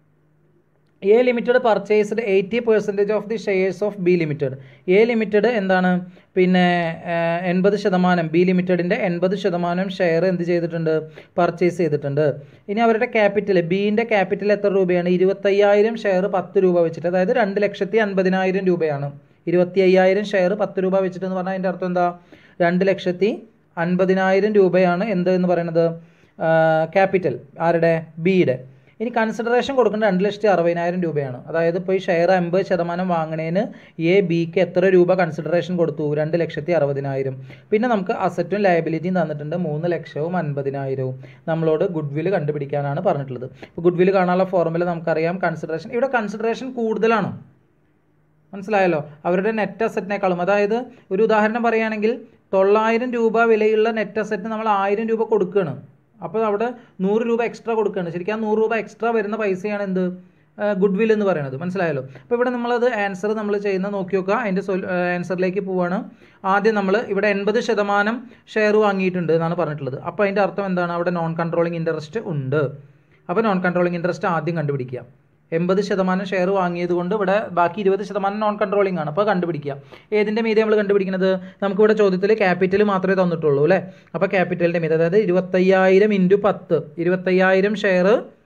A limited purchased eighty percentage of the shares of B limited A limited എന്താണ് പിന്നെ എൺപത് ശതമാനം ബി ലിമിറ്റഡിൻ്റെ എൺപത് ശതമാനം ഷെയർ എന്ത് ചെയ്തിട്ടുണ്ട് പർച്ചേസ് ചെയ്തിട്ടുണ്ട് ഇനി അവരുടെ ക്യാപിറ്റൽ ബീൻ്റെ ക്യാപിറ്റൽ എത്ര രൂപയാണ് ഇരുപത്തയ്യായിരം ഷെയർ പത്ത് രൂപ വെച്ചിട്ട് അതായത് രണ്ട് ലക്ഷത്തി അൻപതിനായിരം രൂപയാണ് ഇരുപത്തി അയ്യായിരം ഷെയർ പത്ത് രൂപ വെച്ചിട്ട് എന്ന് പറഞ്ഞാൽ അതിൻ്റെ അർത്ഥം എന്താ രണ്ട് ലക്ഷത്തി അൻപതിനായിരം രൂപയാണ് എന്ത് എന്ന് പറയുന്നത് ക്യാപിറ്റൽ ആരുടെ ബിയുടെ ഇനി കൺസിഡറേഷൻ കൊടുക്കേണ്ട രണ്ട് ലക്ഷത്തി അറുപതിനായിരം രൂപയാണ് അതായത് ഇപ്പോൾ ഈ ഷെയർ അമ്പത് ശതമാനം വാങ്ങണേന് എ ബിക്ക് എത്ര രൂപ കൺസിഡറേഷൻ കൊടുത്തു രണ്ട് ലക്ഷത്തി അറുപതിനായിരം പിന്നെ നമുക്ക് അസറ്റും ലയബിലിറ്റിയും തന്നിട്ടുണ്ട് മൂന്ന് ലക്ഷവും അൻപതിനായിരവും നമ്മളോട് ഗുഡ് വില് കണ്ടുപിടിക്കാനാണ് പറഞ്ഞിട്ടുള്ളത് ഇപ്പോൾ ഗുഡ് വില് കാണാനുള്ള ഫോർമുല നമുക്കറിയാം കൺസിഡറേഷൻ ഇവിടെ കൺസിഡറേഷൻ കൂടുതലാണ് മനസ്സിലായല്ലോ അവരുടെ നെറ്റ് അസറ്റിനേക്കാളും അതായത് ഒരു ഉദാഹരണം പറയുകയാണെങ്കിൽ തൊള്ളായിരം രൂപ വിലയുള്ള നെറ്റ് അസറ്റിന് നമ്മൾ ആയിരം രൂപ കൊടുക്കുകയാണ് അപ്പോൾ അവിടെ നൂറ് രൂപ എക്സ്ട്രാ കൊടുക്കുകയാണ് ശരിക്കും ആ നൂറ് രൂപ എക്സ്ട്രാ വരുന്ന പൈസയാണ് എന്ത് ഗുഡ് വിൽ എന്ന് പറയുന്നത് മനസ്സിലായല്ലോ അപ്പോൾ ഇവിടെ നമ്മളത് ആൻസർ നമ്മൾ ചെയ്യുന്ന നോക്കി നോക്കുക അതിൻ്റെ സൊൽ ആൻസറിലേക്ക് പോവാണ് ആദ്യം നമ്മൾ ഇവിടെ എൺപത് ശതമാനം ഷെയർ വാങ്ങിയിട്ടുണ്ട് എന്നാണ് പറഞ്ഞിട്ടുള്ളത് അപ്പോൾ അതിൻ്റെ അർത്ഥം എന്താണ് അവിടെ നോൺ കൺട്രോളിങ് ഇൻട്രസ്റ്റ് ഉണ്ട് അപ്പോൾ നോൺ കൺട്രോളിങ് ഇൻട്രസ്റ്റ് ആദ്യം കണ്ടുപിടിക്കുക എൺപത് ശതമാനം ഷെയർ വാങ്ങിയത് കൊണ്ട് ഇവിടെ ബാക്കി ഇരുപത് ശതമാനം നോൺ കൺട്രോളിംഗ് ആണ് അപ്പോൾ കണ്ടുപിടിക്കുക ഏതിൻ്റെ മീതെ നമ്മൾ കണ്ടുപിടിക്കുന്നത് നമുക്കിവിടെ ചോദ്യത്തിൽ ക്യാപിറ്റൽ മാത്രമേ തന്നിട്ടുള്ളൂ അല്ലേ അപ്പോൾ ക്യാപിറ്റലിൻ്റെ മീതെ അതായത് ഇരുപത്തയ്യായിരം ഇൻറ്റു പത്ത് ഇരുപത്തയ്യായിരം ഷെയർ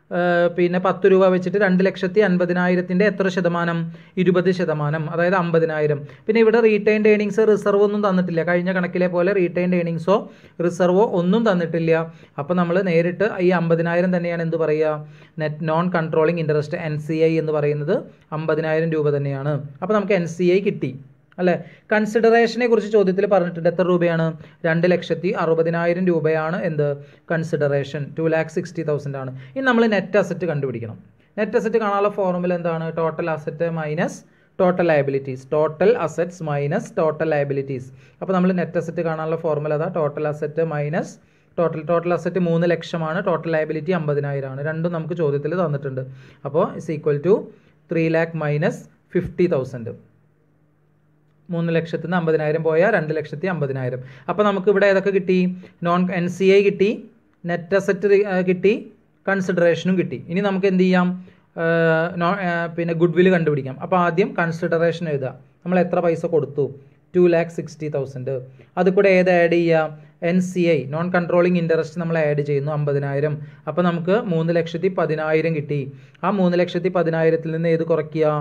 പിന്നെ പത്ത് രൂപ വെച്ചിട്ട് രണ്ട് ലക്ഷത്തി അൻപതിനായിരത്തിൻ്റെ എത്ര ശതമാനം ഇരുപത് ശതമാനം അതായത് അമ്പതിനായിരം പിന്നെ ഇവിടെ റീറ്റൈൻഡ് ഏണിങ്സ് റിസർവ് ഒന്നും തന്നിട്ടില്ല കഴിഞ്ഞ കണക്കിലെ പോലെ റീറ്റൈൻഡ് ഏണിങ്സോ റിസർവോ ഒന്നും തന്നിട്ടില്ല അപ്പോൾ നമ്മൾ നേരിട്ട് ഈ അമ്പതിനായിരം തന്നെയാണ് എന്ത് പറയുക net non controlling interest N C I എന്ന് പറയുന്നത് അമ്പതിനായിരം രൂപ തന്നെയാണ് അപ്പോൾ നമുക്ക് എൻ സി ഐ കിട്ടി അല്ലേ കൺസിഡറേഷനെ കുറിച്ച് ചോദ്യത്തിൽ പറഞ്ഞിട്ടുണ്ട് എത്ര രൂപയാണ് രണ്ട് ലക്ഷത്തി അറുപതിനായിരം രൂപയാണ് എന്ത് consideration two lakh sixty thousand ആണ് ഇനി നമ്മൾ നെറ്റ് അസറ്റ് കണ്ടുപിടിക്കണം നെറ്റ് അസറ്റ് കാണാനുള്ള ഫോർമുല എന്താണ് total asset minus total liabilities total assets minus total liabilities അപ്പോൾ നമ്മൾ നെറ്റ് അസറ്റ് കാണാനുള്ള ഫോർമുല അതാ total asset minus total total asset മൂന്ന് ലക്ഷമാണ് ടോട്ടൽ ലയബിലിറ്റി അമ്പതിനായിരമാണ് രണ്ടും നമുക്ക് ചോദ്യത്തിൽ തന്നിട്ടുണ്ട് അപ്പോൾ is equal to three lakh minus fifty thousand മൂന്ന് ലക്ഷത്തിൽ നിന്ന് അമ്പതിനായിരം പോയാൽ രണ്ട് ലക്ഷത്തി അമ്പതിനായിരം അപ്പോൾ നമുക്ക് ഇവിടെ ഏതൊക്കെ കിട്ടി നോൺ എൻ സി ഐ കിട്ടി നെറ്റ് അസറ്റ് കിട്ടി കൺസിഡറേഷനും കിട്ടി ഇനി നമുക്ക് എന്ത് ചെയ്യാം നോ പിന്നെ ഗുഡ് വില് കണ്ടുപിടിക്കാം അപ്പോൾ ആദ്യം കൺസിഡറേഷൻ എഴുതുക നമ്മൾ എത്ര പൈസ കൊടുത്തു ടു ലാക്ക് സിക്സ്റ്റി തൗസൻഡ് അത് കൂടെ ഏത് ആഡ് ചെയ്യുക N C I non controlling interest നമ്മൾ ആഡ് ചെയ്യുന്നു അമ്പതിനായിരം അപ്പോൾ നമുക്ക് മൂന്ന് ലക്ഷത്തി പതിനായിരം കിട്ടി ആ മൂന്ന് ലക്ഷത്തി പതിനായിരത്തിൽ നിന്ന് ഏത് കുറയ്ക്കുക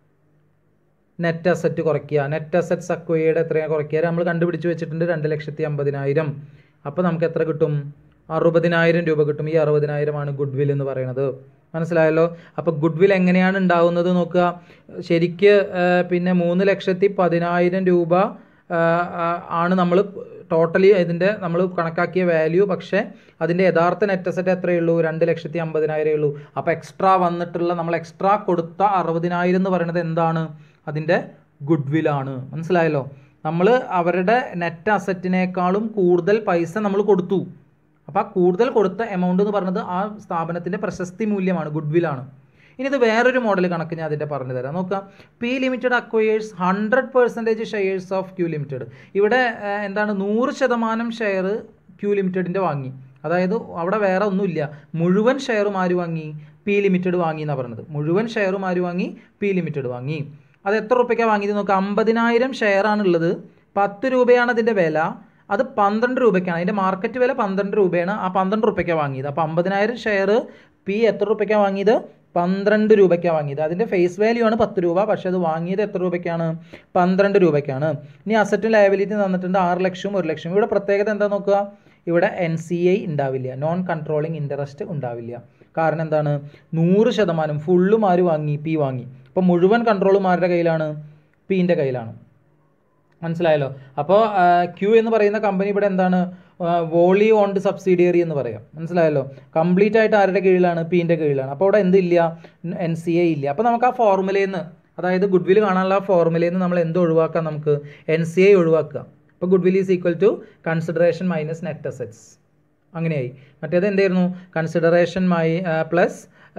നെറ്റ് അസറ്റ് കുറയ്ക്കുക നെറ്റ് അസറ്റ്സ് അക്വയർഡ് എത്രയാണ് കുറയ്ക്കുക നമ്മൾ കണ്ടുപിടിച്ച് വെച്ചിട്ടുണ്ട് രണ്ട് ലക്ഷത്തി അമ്പതിനായിരം അപ്പോൾ നമുക്ക് എത്ര കിട്ടും അറുപതിനായിരം രൂപ കിട്ടും ഈ അറുപതിനായിരമാണ് ഗുഡ് വിൽ എന്ന് പറയുന്നത് മനസ്സിലായല്ലോ അപ്പോൾ ഗുഡ് വിൽ എങ്ങനെയാണ് ഉണ്ടാവുന്നത് നോക്കുക ശരിക്ക് പിന്നെ മൂന്ന് ലക്ഷത്തി പതിനായിരം രൂപ ആണ് നമ്മൾ ടോട്ടലി ഇതിൻ്റെ നമ്മൾ കണക്കാക്കിയ വാല്യൂ പക്ഷേ അതിൻ്റെ യഥാർത്ഥ നെറ്റ് അസറ്റ് എത്രയേ ഉള്ളൂ രണ്ട് ലക്ഷത്തി അമ്പതിനായിരമേ ഉള്ളൂ അപ്പോൾ എക്സ്ട്രാ വന്നിട്ടുള്ള നമ്മൾ എക്സ്ട്രാ കൊടുത്ത അറുപതിനായിരം എന്ന് പറയുന്നത് എന്താണ് അതിൻ്റെ ഗുഡ് വില്ലാണ് മനസ്സിലായല്ലോ നമ്മൾ അവരുടെ നെറ്റ് അസറ്റിനേക്കാളും കൂടുതൽ പൈസ നമ്മൾ കൊടുത്തു അപ്പോൾ ആ കൂടുതൽ കൊടുത്ത എമൗണ്ട് എന്ന് പറയുന്നത് ആ സ്ഥാപനത്തിൻ്റെ പ്രശസ്തി മൂല്യമാണ് ഗുഡ് വില്ലാണ് ഇനി ഇത് വേറൊരു മോഡൽ കണക്ക് ഞാൻ അതിൻ്റെ പറഞ്ഞു തരാം നോക്കാം P limited acquires hundred percentage shares of Q limited ഇവിടെ എന്താണ് നൂറ് ശതമാനം ഷെയർ ക്യൂ ലിമിറ്റഡിൻ്റെ വാങ്ങി അതായത് അവിടെ വേറെ ഒന്നുമില്ല മുഴുവൻ ഷെയറും ആര് വാങ്ങി പി ലിമിറ്റഡ് വാങ്ങി എന്നാണ് പറഞ്ഞത് മുഴുവൻ ഷെയറും ആര് വാങ്ങി പി ലിമിറ്റഡ് വാങ്ങി അത് എത്ര റുപ്യക്കാണ് വാങ്ങിയത് നോക്കുക അമ്പതിനായിരം ഷെയറാണുള്ളത് പത്ത് രൂപയാണ് അതിൻ്റെ വില അത് പന്ത്രണ്ട് രൂപയ്ക്കാണ് അതിൻ്റെ മാർക്കറ്റ് വില പന്ത്രണ്ട് രൂപയാണ് ആ പന്ത്രണ്ട് റുപ്യക്കാണ് വാങ്ങിയത് അപ്പോൾ അമ്പതിനായിരം ഷെയർ പി എത്ര റുപ്യക്കാണ് വാങ്ങിയത് പന്ത്രണ്ട് രൂപയ്ക്കാണ് വാങ്ങിയത് അതിൻ്റെ ഫേസ് വാല്യൂ ആണ് പത്ത് രൂപ പക്ഷേ അത് വാങ്ങിയത് എത്ര രൂപയ്ക്കാണ് പന്ത്രണ്ട് രൂപയ്ക്കാണ് ഇനി അസറ്റും ലയബിലിറ്റി തന്നിട്ടുണ്ട് ആറ് ലക്ഷവും ഒരു ലക്ഷവും ഇവിടെ പ്രത്യേകത എന്താ നോക്കുക ഇവിടെ എൻ സി ഐ ഉണ്ടാവില്ല നോൺ കൺട്രോളിങ് ഇൻട്രസ്റ്റ് ഉണ്ടാവില്ല കാരണം എന്താണ് നൂറ് ശതമാനം ഫുള്ളും ആര് വാങ്ങി പി വാങ്ങി അപ്പോൾ മുഴുവൻ കൺട്രോളും ആരുടെ കയ്യിലാണ് പീൻ്റെ കയ്യിലാണ് മനസ്സിലായല്ലോ അപ്പോൾ ക്യൂ എന്ന് പറയുന്ന കമ്പനി ഇവിടെ എന്താണ് വോളി ഓൺഡ് സബ്സിഡിയറി എന്ന് പറയാം മനസ്സിലായല്ലോ കംപ്ലീറ്റ് ആയിട്ട് ആരുടെ കീഴിലാണ് പീൻ്റെ കീഴിലാണ് അപ്പോൾ അവിടെ എന്തില്ല എൻ സി എ ഇല്ല അപ്പോൾ നമുക്ക് ആ ഫോർമുലയിൽ നിന്ന് അതായത് ഗുഡ് വിൽ കാണാനുള്ള ആ ഫോർമുലയിൽ നിന്ന് നമ്മൾ എന്ത് ഒഴിവാക്കാം നമുക്ക് എൻ സി ഐ ഒഴിവാക്കുക അപ്പോൾ goodwill is equal to consideration minus net assets അങ്ങനെയായി മറ്റേത് എന്തായിരുന്നു consideration my plus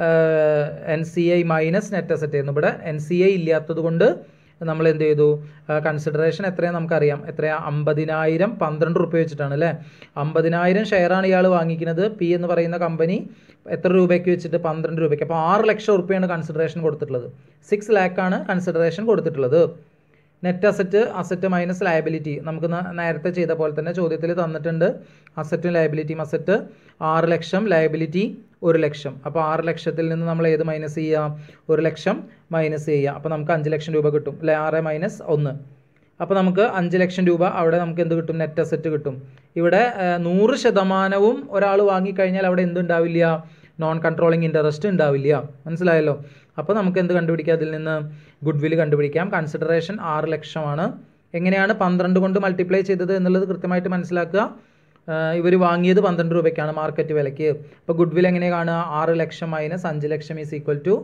N C I minus net asset ആയിരുന്നു ഇവിടെ എൻ സി ഐ ഇല്ലാത്തത് കൊണ്ട് നമ്മൾ എന്ത് ചെയ്തു കൺസിഡറേഷൻ എത്രയാണ് നമുക്കറിയാം എത്രയാ അമ്പതിനായിരം പന്ത്രണ്ട് റുപ്യ വെച്ചിട്ടാണ് അല്ലേ അമ്പതിനായിരം ഷെയറാണ് ഇയാൾ വാങ്ങിക്കുന്നത് പി എന്ന് പറയുന്ന കമ്പനി എത്ര രൂപയ്ക്ക് വെച്ചിട്ട് പന്ത്രണ്ട് രൂപയ്ക്ക് അപ്പോൾ ആറ് ലക്ഷം റുപ്യയാണ് കൺസിഡറേഷൻ കൊടുത്തിട്ടുള്ളത് സിക്സ് ലാക്കാണ് കൺസിഡറേഷൻ കൊടുത്തിട്ടുള്ളത് net asset asset minus liability നമുക്ക് നേരത്തെ ചെയ്ത പോലെ തന്നെ ചോദ്യത്തിൽ തന്നിട്ടുണ്ട് അസറ്റും ലയബിലിറ്റിയും അസറ്റ് ആറ് ലക്ഷം ലയബിലിറ്റി ഒരു ലക്ഷം അപ്പോൾ ആറ് ലക്ഷത്തിൽ നിന്ന് നമ്മൾ ഏത് മൈനസ് ചെയ്യുക ഒരു ലക്ഷം മൈനസ് ചെയ്യുക അപ്പോൾ നമുക്ക് അഞ്ച് ലക്ഷം രൂപ കിട്ടും അല്ലെ ആറ് മൈനസ് ഒന്ന് അപ്പോൾ നമുക്ക് അഞ്ച് ലക്ഷം രൂപ അവിടെ നമുക്ക് എന്ത് കിട്ടും നെറ്റ് അസറ്റ് കിട്ടും ഇവിടെ നൂറ് ശതമാനവും ഒരാൾ വാങ്ങിക്കഴിഞ്ഞാൽ അവിടെ എന്തുണ്ടാവില്ല നോൺ കൺട്രോളിങ് ഇൻട്രസ്റ്റ് ഉണ്ടാവില്ല മനസ്സിലായല്ലോ അപ്പോൾ നമുക്ക് എന്ത് കണ്ടുപിടിക്കാം അതിൽ നിന്ന് ഗുഡ് വിൽ കണ്ടുപിടിക്കാം കൺസിഡറേഷൻ ആറ് ലക്ഷമാണ് എങ്ങനെയാണ് പന്ത്രണ്ട് കൊണ്ട് മൾട്ടിപ്ലൈ ചെയ്തത് എന്നുള്ളത് കൃത്യമായിട്ട് മനസ്സിലാക്കുക ഇവർ വാങ്ങിയത് പന്ത്രണ്ട് രൂപയ്ക്കാണ് മാർക്കറ്റ് വിലയ്ക്ക് അപ്പോൾ ഗുഡ് വിൽ എങ്ങനെ കാണുക ആറ് ലക്ഷം മൈനസ് അഞ്ച് ലക്ഷം ഈസ് ഈക്വൽ ടു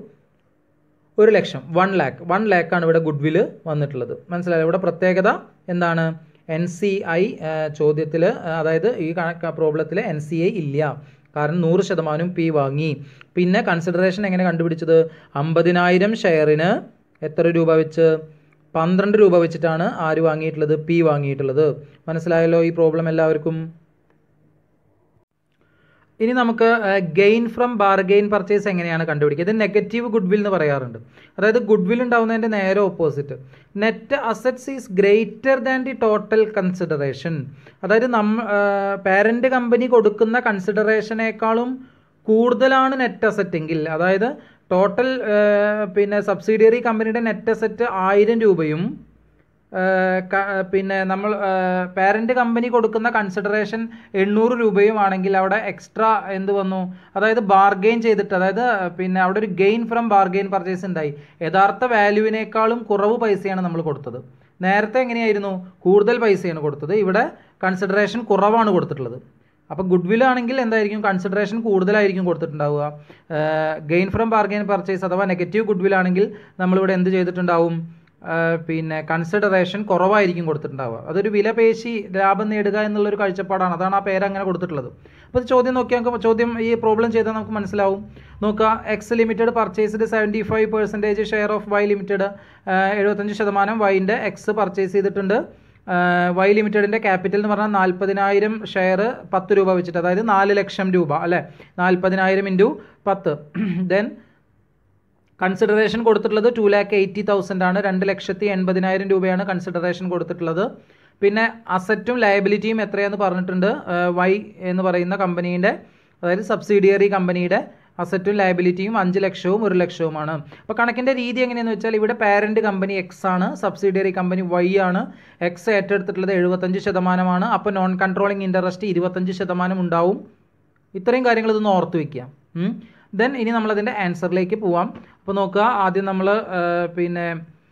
ഒരു ലക്ഷം വൺ ലാക്ക് വൺ ലാക്കാണ് ഇവിടെ ഗുഡ് വില് വന്നിട്ടുള്ളത് മനസ്സിലായോ ഇവിടെ പ്രത്യേകത എന്താണ് എൻ സി ഐ ചോദ്യത്തിൽ അതായത് ഈ പ്രോബ്ലത്തിൽ എൻ സി ഐ ഇല്ല കാരണം നൂറ് ശതമാനം പി വാങ്ങി പിന്നെ കൺസിഡറേഷൻ എങ്ങനെ കണ്ടുപിടിച്ചത് അമ്പതിനായിരം ഷെയറിന് എത്ര രൂപ വെച്ച് പന്ത്രണ്ട് രൂപ വെച്ചിട്ടാണ് ആര് വാങ്ങിയിട്ടുള്ളത് പി വാങ്ങിയിട്ടുള്ളത് മനസ്സിലായല്ലോ ഈ പ്രോബ്ലം എല്ലാവർക്കും ഇനി നമുക്ക് ഗെയിൻ ഫ്രം ബാർഗെയിൻ പർച്ചേസ് എങ്ങനെയാണ് കണ്ടുപിടിക്കുക ഇത് നെഗറ്റീവ് ഗുഡ് വിൽ എന്ന് പറയാറുണ്ട് അതായത് ഗുഡ് വിൽ ഉണ്ടാവുന്നതിൻ്റെ നേരെ opposite net assets is greater than the total consideration അതായത് നമ്മ പാരൻ്റ് കമ്പനി കൊടുക്കുന്ന കൺസിഡറേഷനേക്കാളും കൂടുതലാണ് നെറ്റ് അസറ്റ് എങ്കിൽ അതായത് ടോട്ടൽ പിന്നെ സബ്സിഡിയറി കമ്പനിയുടെ നെറ്റ് അസറ്റ് ആയിരം രൂപയും ഏഹ് ക- പിന്നെ നമ്മൾ പാരന്റ് കമ്പനി കൊടുക്കുന്ന കൺസിഡറേഷൻ എണ്ണൂറ് രൂപയും ആണെങ്കിൽ അവിടെ എക്സ്ട്രാ എന്ത് വന്നു അതായത് ബാർഗെയിൻ ചെയ്തിട്ട് അതായത് പിന്നെ അവിടെ ഒരു ഗെയിൻ ഫ്രം ബാർഗെയിൻ പർച്ചേസ് ഉണ്ടായി യഥാർത്ഥ വാല്യൂവിനേക്കാളും കുറവ് പൈസയാണ് നമ്മൾ കൊടുത്തത് നേരത്തെ എങ്ങനെയായിരുന്നു കൂടുതൽ പൈസയാണ് കൊടുത്തത് ഇവിടെ കൺസിഡറേഷൻ കുറവാണ് കൊടുത്തിട്ടുള്ളത് അപ്പോൾ ഗുഡ് വിൽ ആണെങ്കിൽ എന്തായിരിക്കും കൺസിഡറേഷൻ കൂടുതലായിരിക്കും കൊടുത്തിട്ടുണ്ടാവുക ഗെയിൻ ഫ്രം ബാർഗെയിൻ പർച്ചേസ് അഥവാ നെഗറ്റീവ് ഗുഡ് വിൽ ആണെങ്കിൽ നമ്മളിവിടെ എന്ത് ചെയ്തിട്ടുണ്ടാവും ആ, പിന്നെ കൺസിഡറേഷൻ കുറവായിരിക്കും കൊടുത്തിട്ടുണ്ടാവുക അതൊരു വില പേശി ലാഭം നേടുക എന്നുള്ളൊരു കാഴ്ചപ്പാടാണ് അതാണ് ആ പേര് അങ്ങനെ കൊടുത്തിട്ടുള്ളത് അപ്പോൾ ഇത് ചോദ്യം നോക്കിയാൽ നമുക്ക് ചോദ്യം ഈ പ്രോബ്ലം ചെയ്താൽ നമുക്ക് മനസ്സിലാവും നോക്കുക X limited purchased seventy five percentage share of Y limited എഴുപത്തഞ്ച് ശതമാനം വൈൻ്റെ എക്സ് പർച്ചേസ് ചെയ്തിട്ടുണ്ട് വൈ ലിമിറ്റഡിൻ്റെ ക്യാപിറ്റൽ എന്ന് പറഞ്ഞാൽ നാൽപ്പതിനായിരം ഷെയർ പത്ത് രൂപ വെച്ചിട്ട് അതായത് നാല് ലക്ഷം രൂപ അല്ലേ നാൽപ്പതിനായിരം ഇൻറ്റു പത്ത് ദെൻ കൺസിഡറേഷൻ കൊടുത്തിട്ടുള്ളത് ടു ലാക്ക് എയ്റ്റി തൗസൻഡ് ആണ് രണ്ട് ലക്ഷത്തി എൺപതിനായിരം രൂപയാണ് കൺസിഡറേഷൻ കൊടുത്തിട്ടുള്ളത് പിന്നെ അസറ്റും ലയബിലിറ്റിയും എത്രയാന്ന് പറഞ്ഞിട്ടുണ്ട് വൈ എന്ന് പറയുന്ന കമ്പനീൻ്റെ അതായത് സബ്സിഡിയറി കമ്പനിയുടെ അസറ്റും ലയബിലിറ്റിയും അഞ്ച് ലക്ഷവും ഒരു ലക്ഷവുമാണ് അപ്പോൾ കണക്കിൻ്റെ രീതി എങ്ങനെയെന്ന് വെച്ചാൽ ഇവിടെ പാരൻറ്റ് കമ്പനി എക്സ് ആണ് സബ്സിഡിയറി കമ്പനി വൈ ആണ് എക്സ് ഏറ്റെടുത്തിട്ടുള്ളത് എഴുപത്തഞ്ച് ശതമാനമാണ് അപ്പോൾ നോൺ കൺട്രോളിങ് ഇൻട്രസ്റ്റ് ഇരുപത്തഞ്ച് ശതമാനം ഉണ്ടാവും ഇത്രയും കാര്യങ്ങൾ ഇതൊന്ന് ഓർത്ത് വയ്ക്കുക ദെൻ ഇനി നമ്മളതിൻ്റെ ആൻസറിലേക്ക് പോവാം അപ്പോൾ നോക്കുക ആദ്യം നമ്മൾ പിന്നെ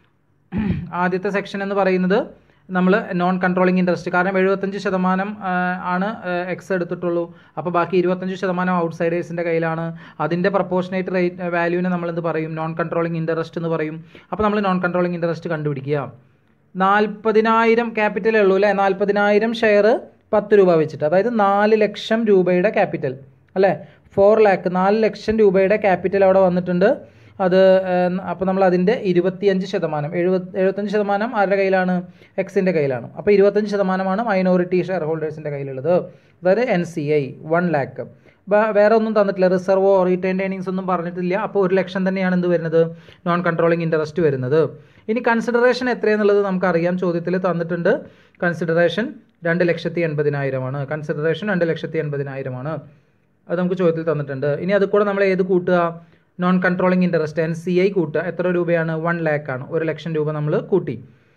ആദ്യത്തെ സെക്ഷൻ എന്ന് പറയുന്നത് നമ്മൾ നോൺ കൺട്രോളിങ് ഇൻട്രസ്റ്റ് കാരണം എഴുപത്തഞ്ച് ശതമാനം ആ, ആണ് എക്സ് എടുത്തിട്ടുള്ളൂ അപ്പോൾ ബാക്കി ഇരുപത്തഞ്ച് ശതമാനം ഔട്ട്സൈഡേഴ്സിൻ്റെ കയ്യിലാണ് അതിൻ്റെ പ്രപ്പോർഷനേറ്റ് റേറ്റ് വാല്യൂവിനെ നമ്മൾ എന്ത് പറയും നോൺ കൺട്രോളിങ് ഇൻട്രസ്റ്റ് എന്ന് പറയും അപ്പോൾ നമ്മൾ നോൺ കൺട്രോളിങ് ഇൻട്രസ്റ്റ് കണ്ടുപിടിക്കുക നാൽപ്പതിനായിരം ക്യാപിറ്റലേ ഉള്ളൂ അല്ലേ നാൽപ്പതിനായിരം ഷെയർ പത്ത് രൂപ വെച്ചിട്ട് അതായത് നാല് ലക്ഷം രൂപയുടെ ക്യാപിറ്റൽ അല്ലേ ഫോർ ലാക്ക് നാല് ലക്ഷം രൂപയുടെ ക്യാപിറ്റൽ അവിടെ വന്നിട്ടുണ്ട് അത് അപ്പോൾ നമ്മൾ അതിൻ്റെ ഇരുപത്തിയഞ്ച് ശതമാനം എഴുപത് എഴുപത്തഞ്ച് ശതമാനം ആരുടെ കയ്യിലാണ് എക്സിൻ്റെ കയ്യിലാണ് അപ്പോൾ ഇരുപത്തഞ്ച് ശതമാനമാണ് മൈനോറിറ്റി ഷെയർ ഹോൾഡേഴ്സിൻ്റെ കയ്യിലുള്ളത് അതായത് N C I one lakh വേറെ ഒന്നും തന്നിട്ടില്ല റിസർവോ റീറ്റൈൻഡ് ഏണിങ്സ് ഒന്നും പറഞ്ഞിട്ടില്ല അപ്പോൾ ഒരു ലക്ഷം തന്നെയാണ് എന്ത് വരുന്നത് നോൺ കൺട്രോളിങ് ഇൻട്രസ്റ്റ് വരുന്നത് ഇനി കൺസിഡറേഷൻ എത്രയെന്നുള്ളത് നമുക്കറിയാം ചോദ്യത്തിൽ തന്നിട്ടുണ്ട് കൺസിഡറേഷൻ രണ്ട് ലക്ഷത്തി എൺപതിനായിരമാണ് കൺസിഡറേഷൻ രണ്ട് ലക്ഷത്തി എൺപതിനായിരമാണ് അത് നമുക്ക് ചോദ്യത്തിൽ തന്നിട്ടുണ്ട് ഇനി അത് കൂടെ നമ്മൾ ഏത് കൂട്ടുക non controlling interest N C I കൂട്ടുക എത്ര രൂപയാണ് വൺ ലാക്ക് ആണ് ഒരു ലക്ഷം രൂപ നമ്മൾ കൂട്ടി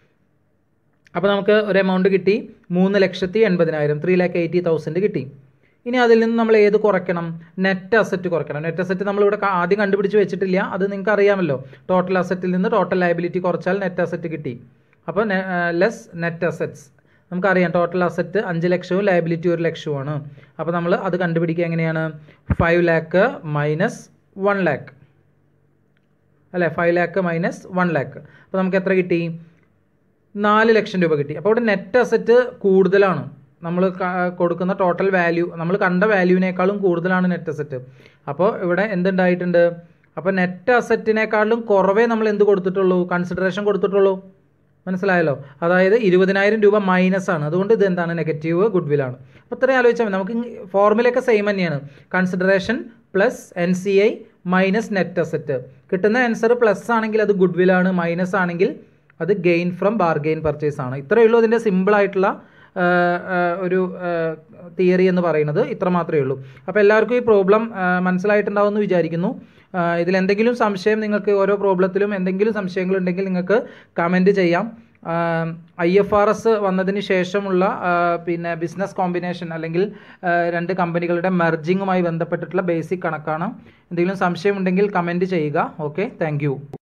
അപ്പോൾ നമുക്ക് ഒരു എമൗണ്ട് കിട്ടി മൂന്ന് ലക്ഷത്തി എൺപതിനായിരം ത്രീ ലാക്ക് എയ്റ്റി തൗസൻഡ് കിട്ടി ഇനി അതിൽ നിന്ന് നമ്മൾ ഏത് കുറയ്ക്കണം നെറ്റ് അസറ്റ് കുറയ്ക്കണം നെറ്റ് അസറ്റ് നമ്മളിവിടെ ക- ആദ്യം കണ്ടുപിടിച്ച് വെച്ചിട്ടില്ല അത് നിങ്ങൾക്ക് അറിയാമല്ലോ ടോട്ടൽ അസറ്റിൽ നിന്ന് ടോട്ടൽ ലയബിലിറ്റി കുറച്ചാൽ നെറ്റ് അസറ്റ് കിട്ടി അപ്പോൾ ലെസ് നെറ്റ് അസറ്റ്സ് നമുക്കറിയാം ടോട്ടൽ അസറ്റ് അഞ്ച് ലക്ഷവും ലയബിലിറ്റി ഒരു ലക്ഷവുമാണ് അപ്പോൾ നമ്മൾ അത് കണ്ടുപിടിക്കുക എങ്ങനെയാണ് five lakh minus one lakh അല്ലേ five lakh minus one lakh അപ്പോൾ നമുക്ക് എത്ര കിട്ടി നാല് ലക്ഷം രൂപ കിട്ടി അപ്പോൾ ഇവിടെ നെറ്റ് അസറ്റ് കൂടുതലാണ് നമ്മൾ കൊടുക്കുന്ന ടോട്ടൽ വാല്യൂ നമ്മൾ കണ്ട വാല്യൂവിനേക്കാളും കൂടുതലാണ് നെറ്റ് അസറ്റ് അപ്പോൾ ഇവിടെ എന്തുണ്ടായിട്ടുണ്ട് അപ്പോൾ നെറ്റ് അസറ്റിനേക്കാളും കുറവേ നമ്മൾ എന്ത് കൊടുത്തിട്ടുള്ളൂ കൺസിഡറേഷൻ കൊടുത്തിട്ടുള്ളൂ മനസ്സിലായല്ലോ അതായത് ഇരുപതിനായിരം രൂപ മൈനസ് ആണ് അതുകൊണ്ട് ഇത് എന്താണ് നെഗറ്റീവ് ഗുഡ് വില്ലാണ് അപ്പോൾ ഇത്രയും ആലോചിച്ചാൽ മതി നമുക്ക് ഫോർമുലയൊക്കെ സെയിം തന്നെയാണ് consideration plus N C I minus net asset കിട്ടുന്ന ആൻസർ പ്ലസ് ആണെങ്കിൽ അത് ഗുഡ് വില്ലാണ് മൈനസ് ആണെങ്കിൽ അത് ഗെയിൻ ഫ്രം ബാർഗെയിൻ പർച്ചേസ് ആണ് ഇത്രയേ ഉള്ളൂ അതിൻ്റെ സിമ്പിളായിട്ടുള്ള ഒരു തിയറി എന്ന് പറയുന്നത് ഇത്ര മാത്രമേ ഉള്ളൂ അപ്പോൾ എല്ലാവർക്കും ഈ പ്രോബ്ലം മനസ്സിലായിട്ടുണ്ടാവും എന്ന് വിചാരിക്കുന്നു ആ, ഇതിലെന്തെങ്കിലും സംശയം നിങ്ങൾക്ക് ഓരോ പ്രോബ്ലത്തിലും എന്തെങ്കിലും സംശയങ്ങളുണ്ടെങ്കിൽ നിങ്ങൾക്ക് കമൻറ്റ് ചെയ്യാം ഐ എഫ് ആർ എസ് വന്നതിന് ശേഷമുള്ള ആ, പിന്നെ ബിസിനസ് കോമ്പിനേഷൻ അല്ലെങ്കിൽ ആ, രണ്ട് കമ്പനികളുടെ മെർജിങ്ങുമായി ബന്ധപ്പെട്ടിട്ടുള്ള ബേസിക് കണക്കാണ് എന്തെങ്കിലും സംശയമുണ്ടെങ്കിൽ കമൻറ്റ് ചെയ്യുക ഓക്കെ താങ്ക്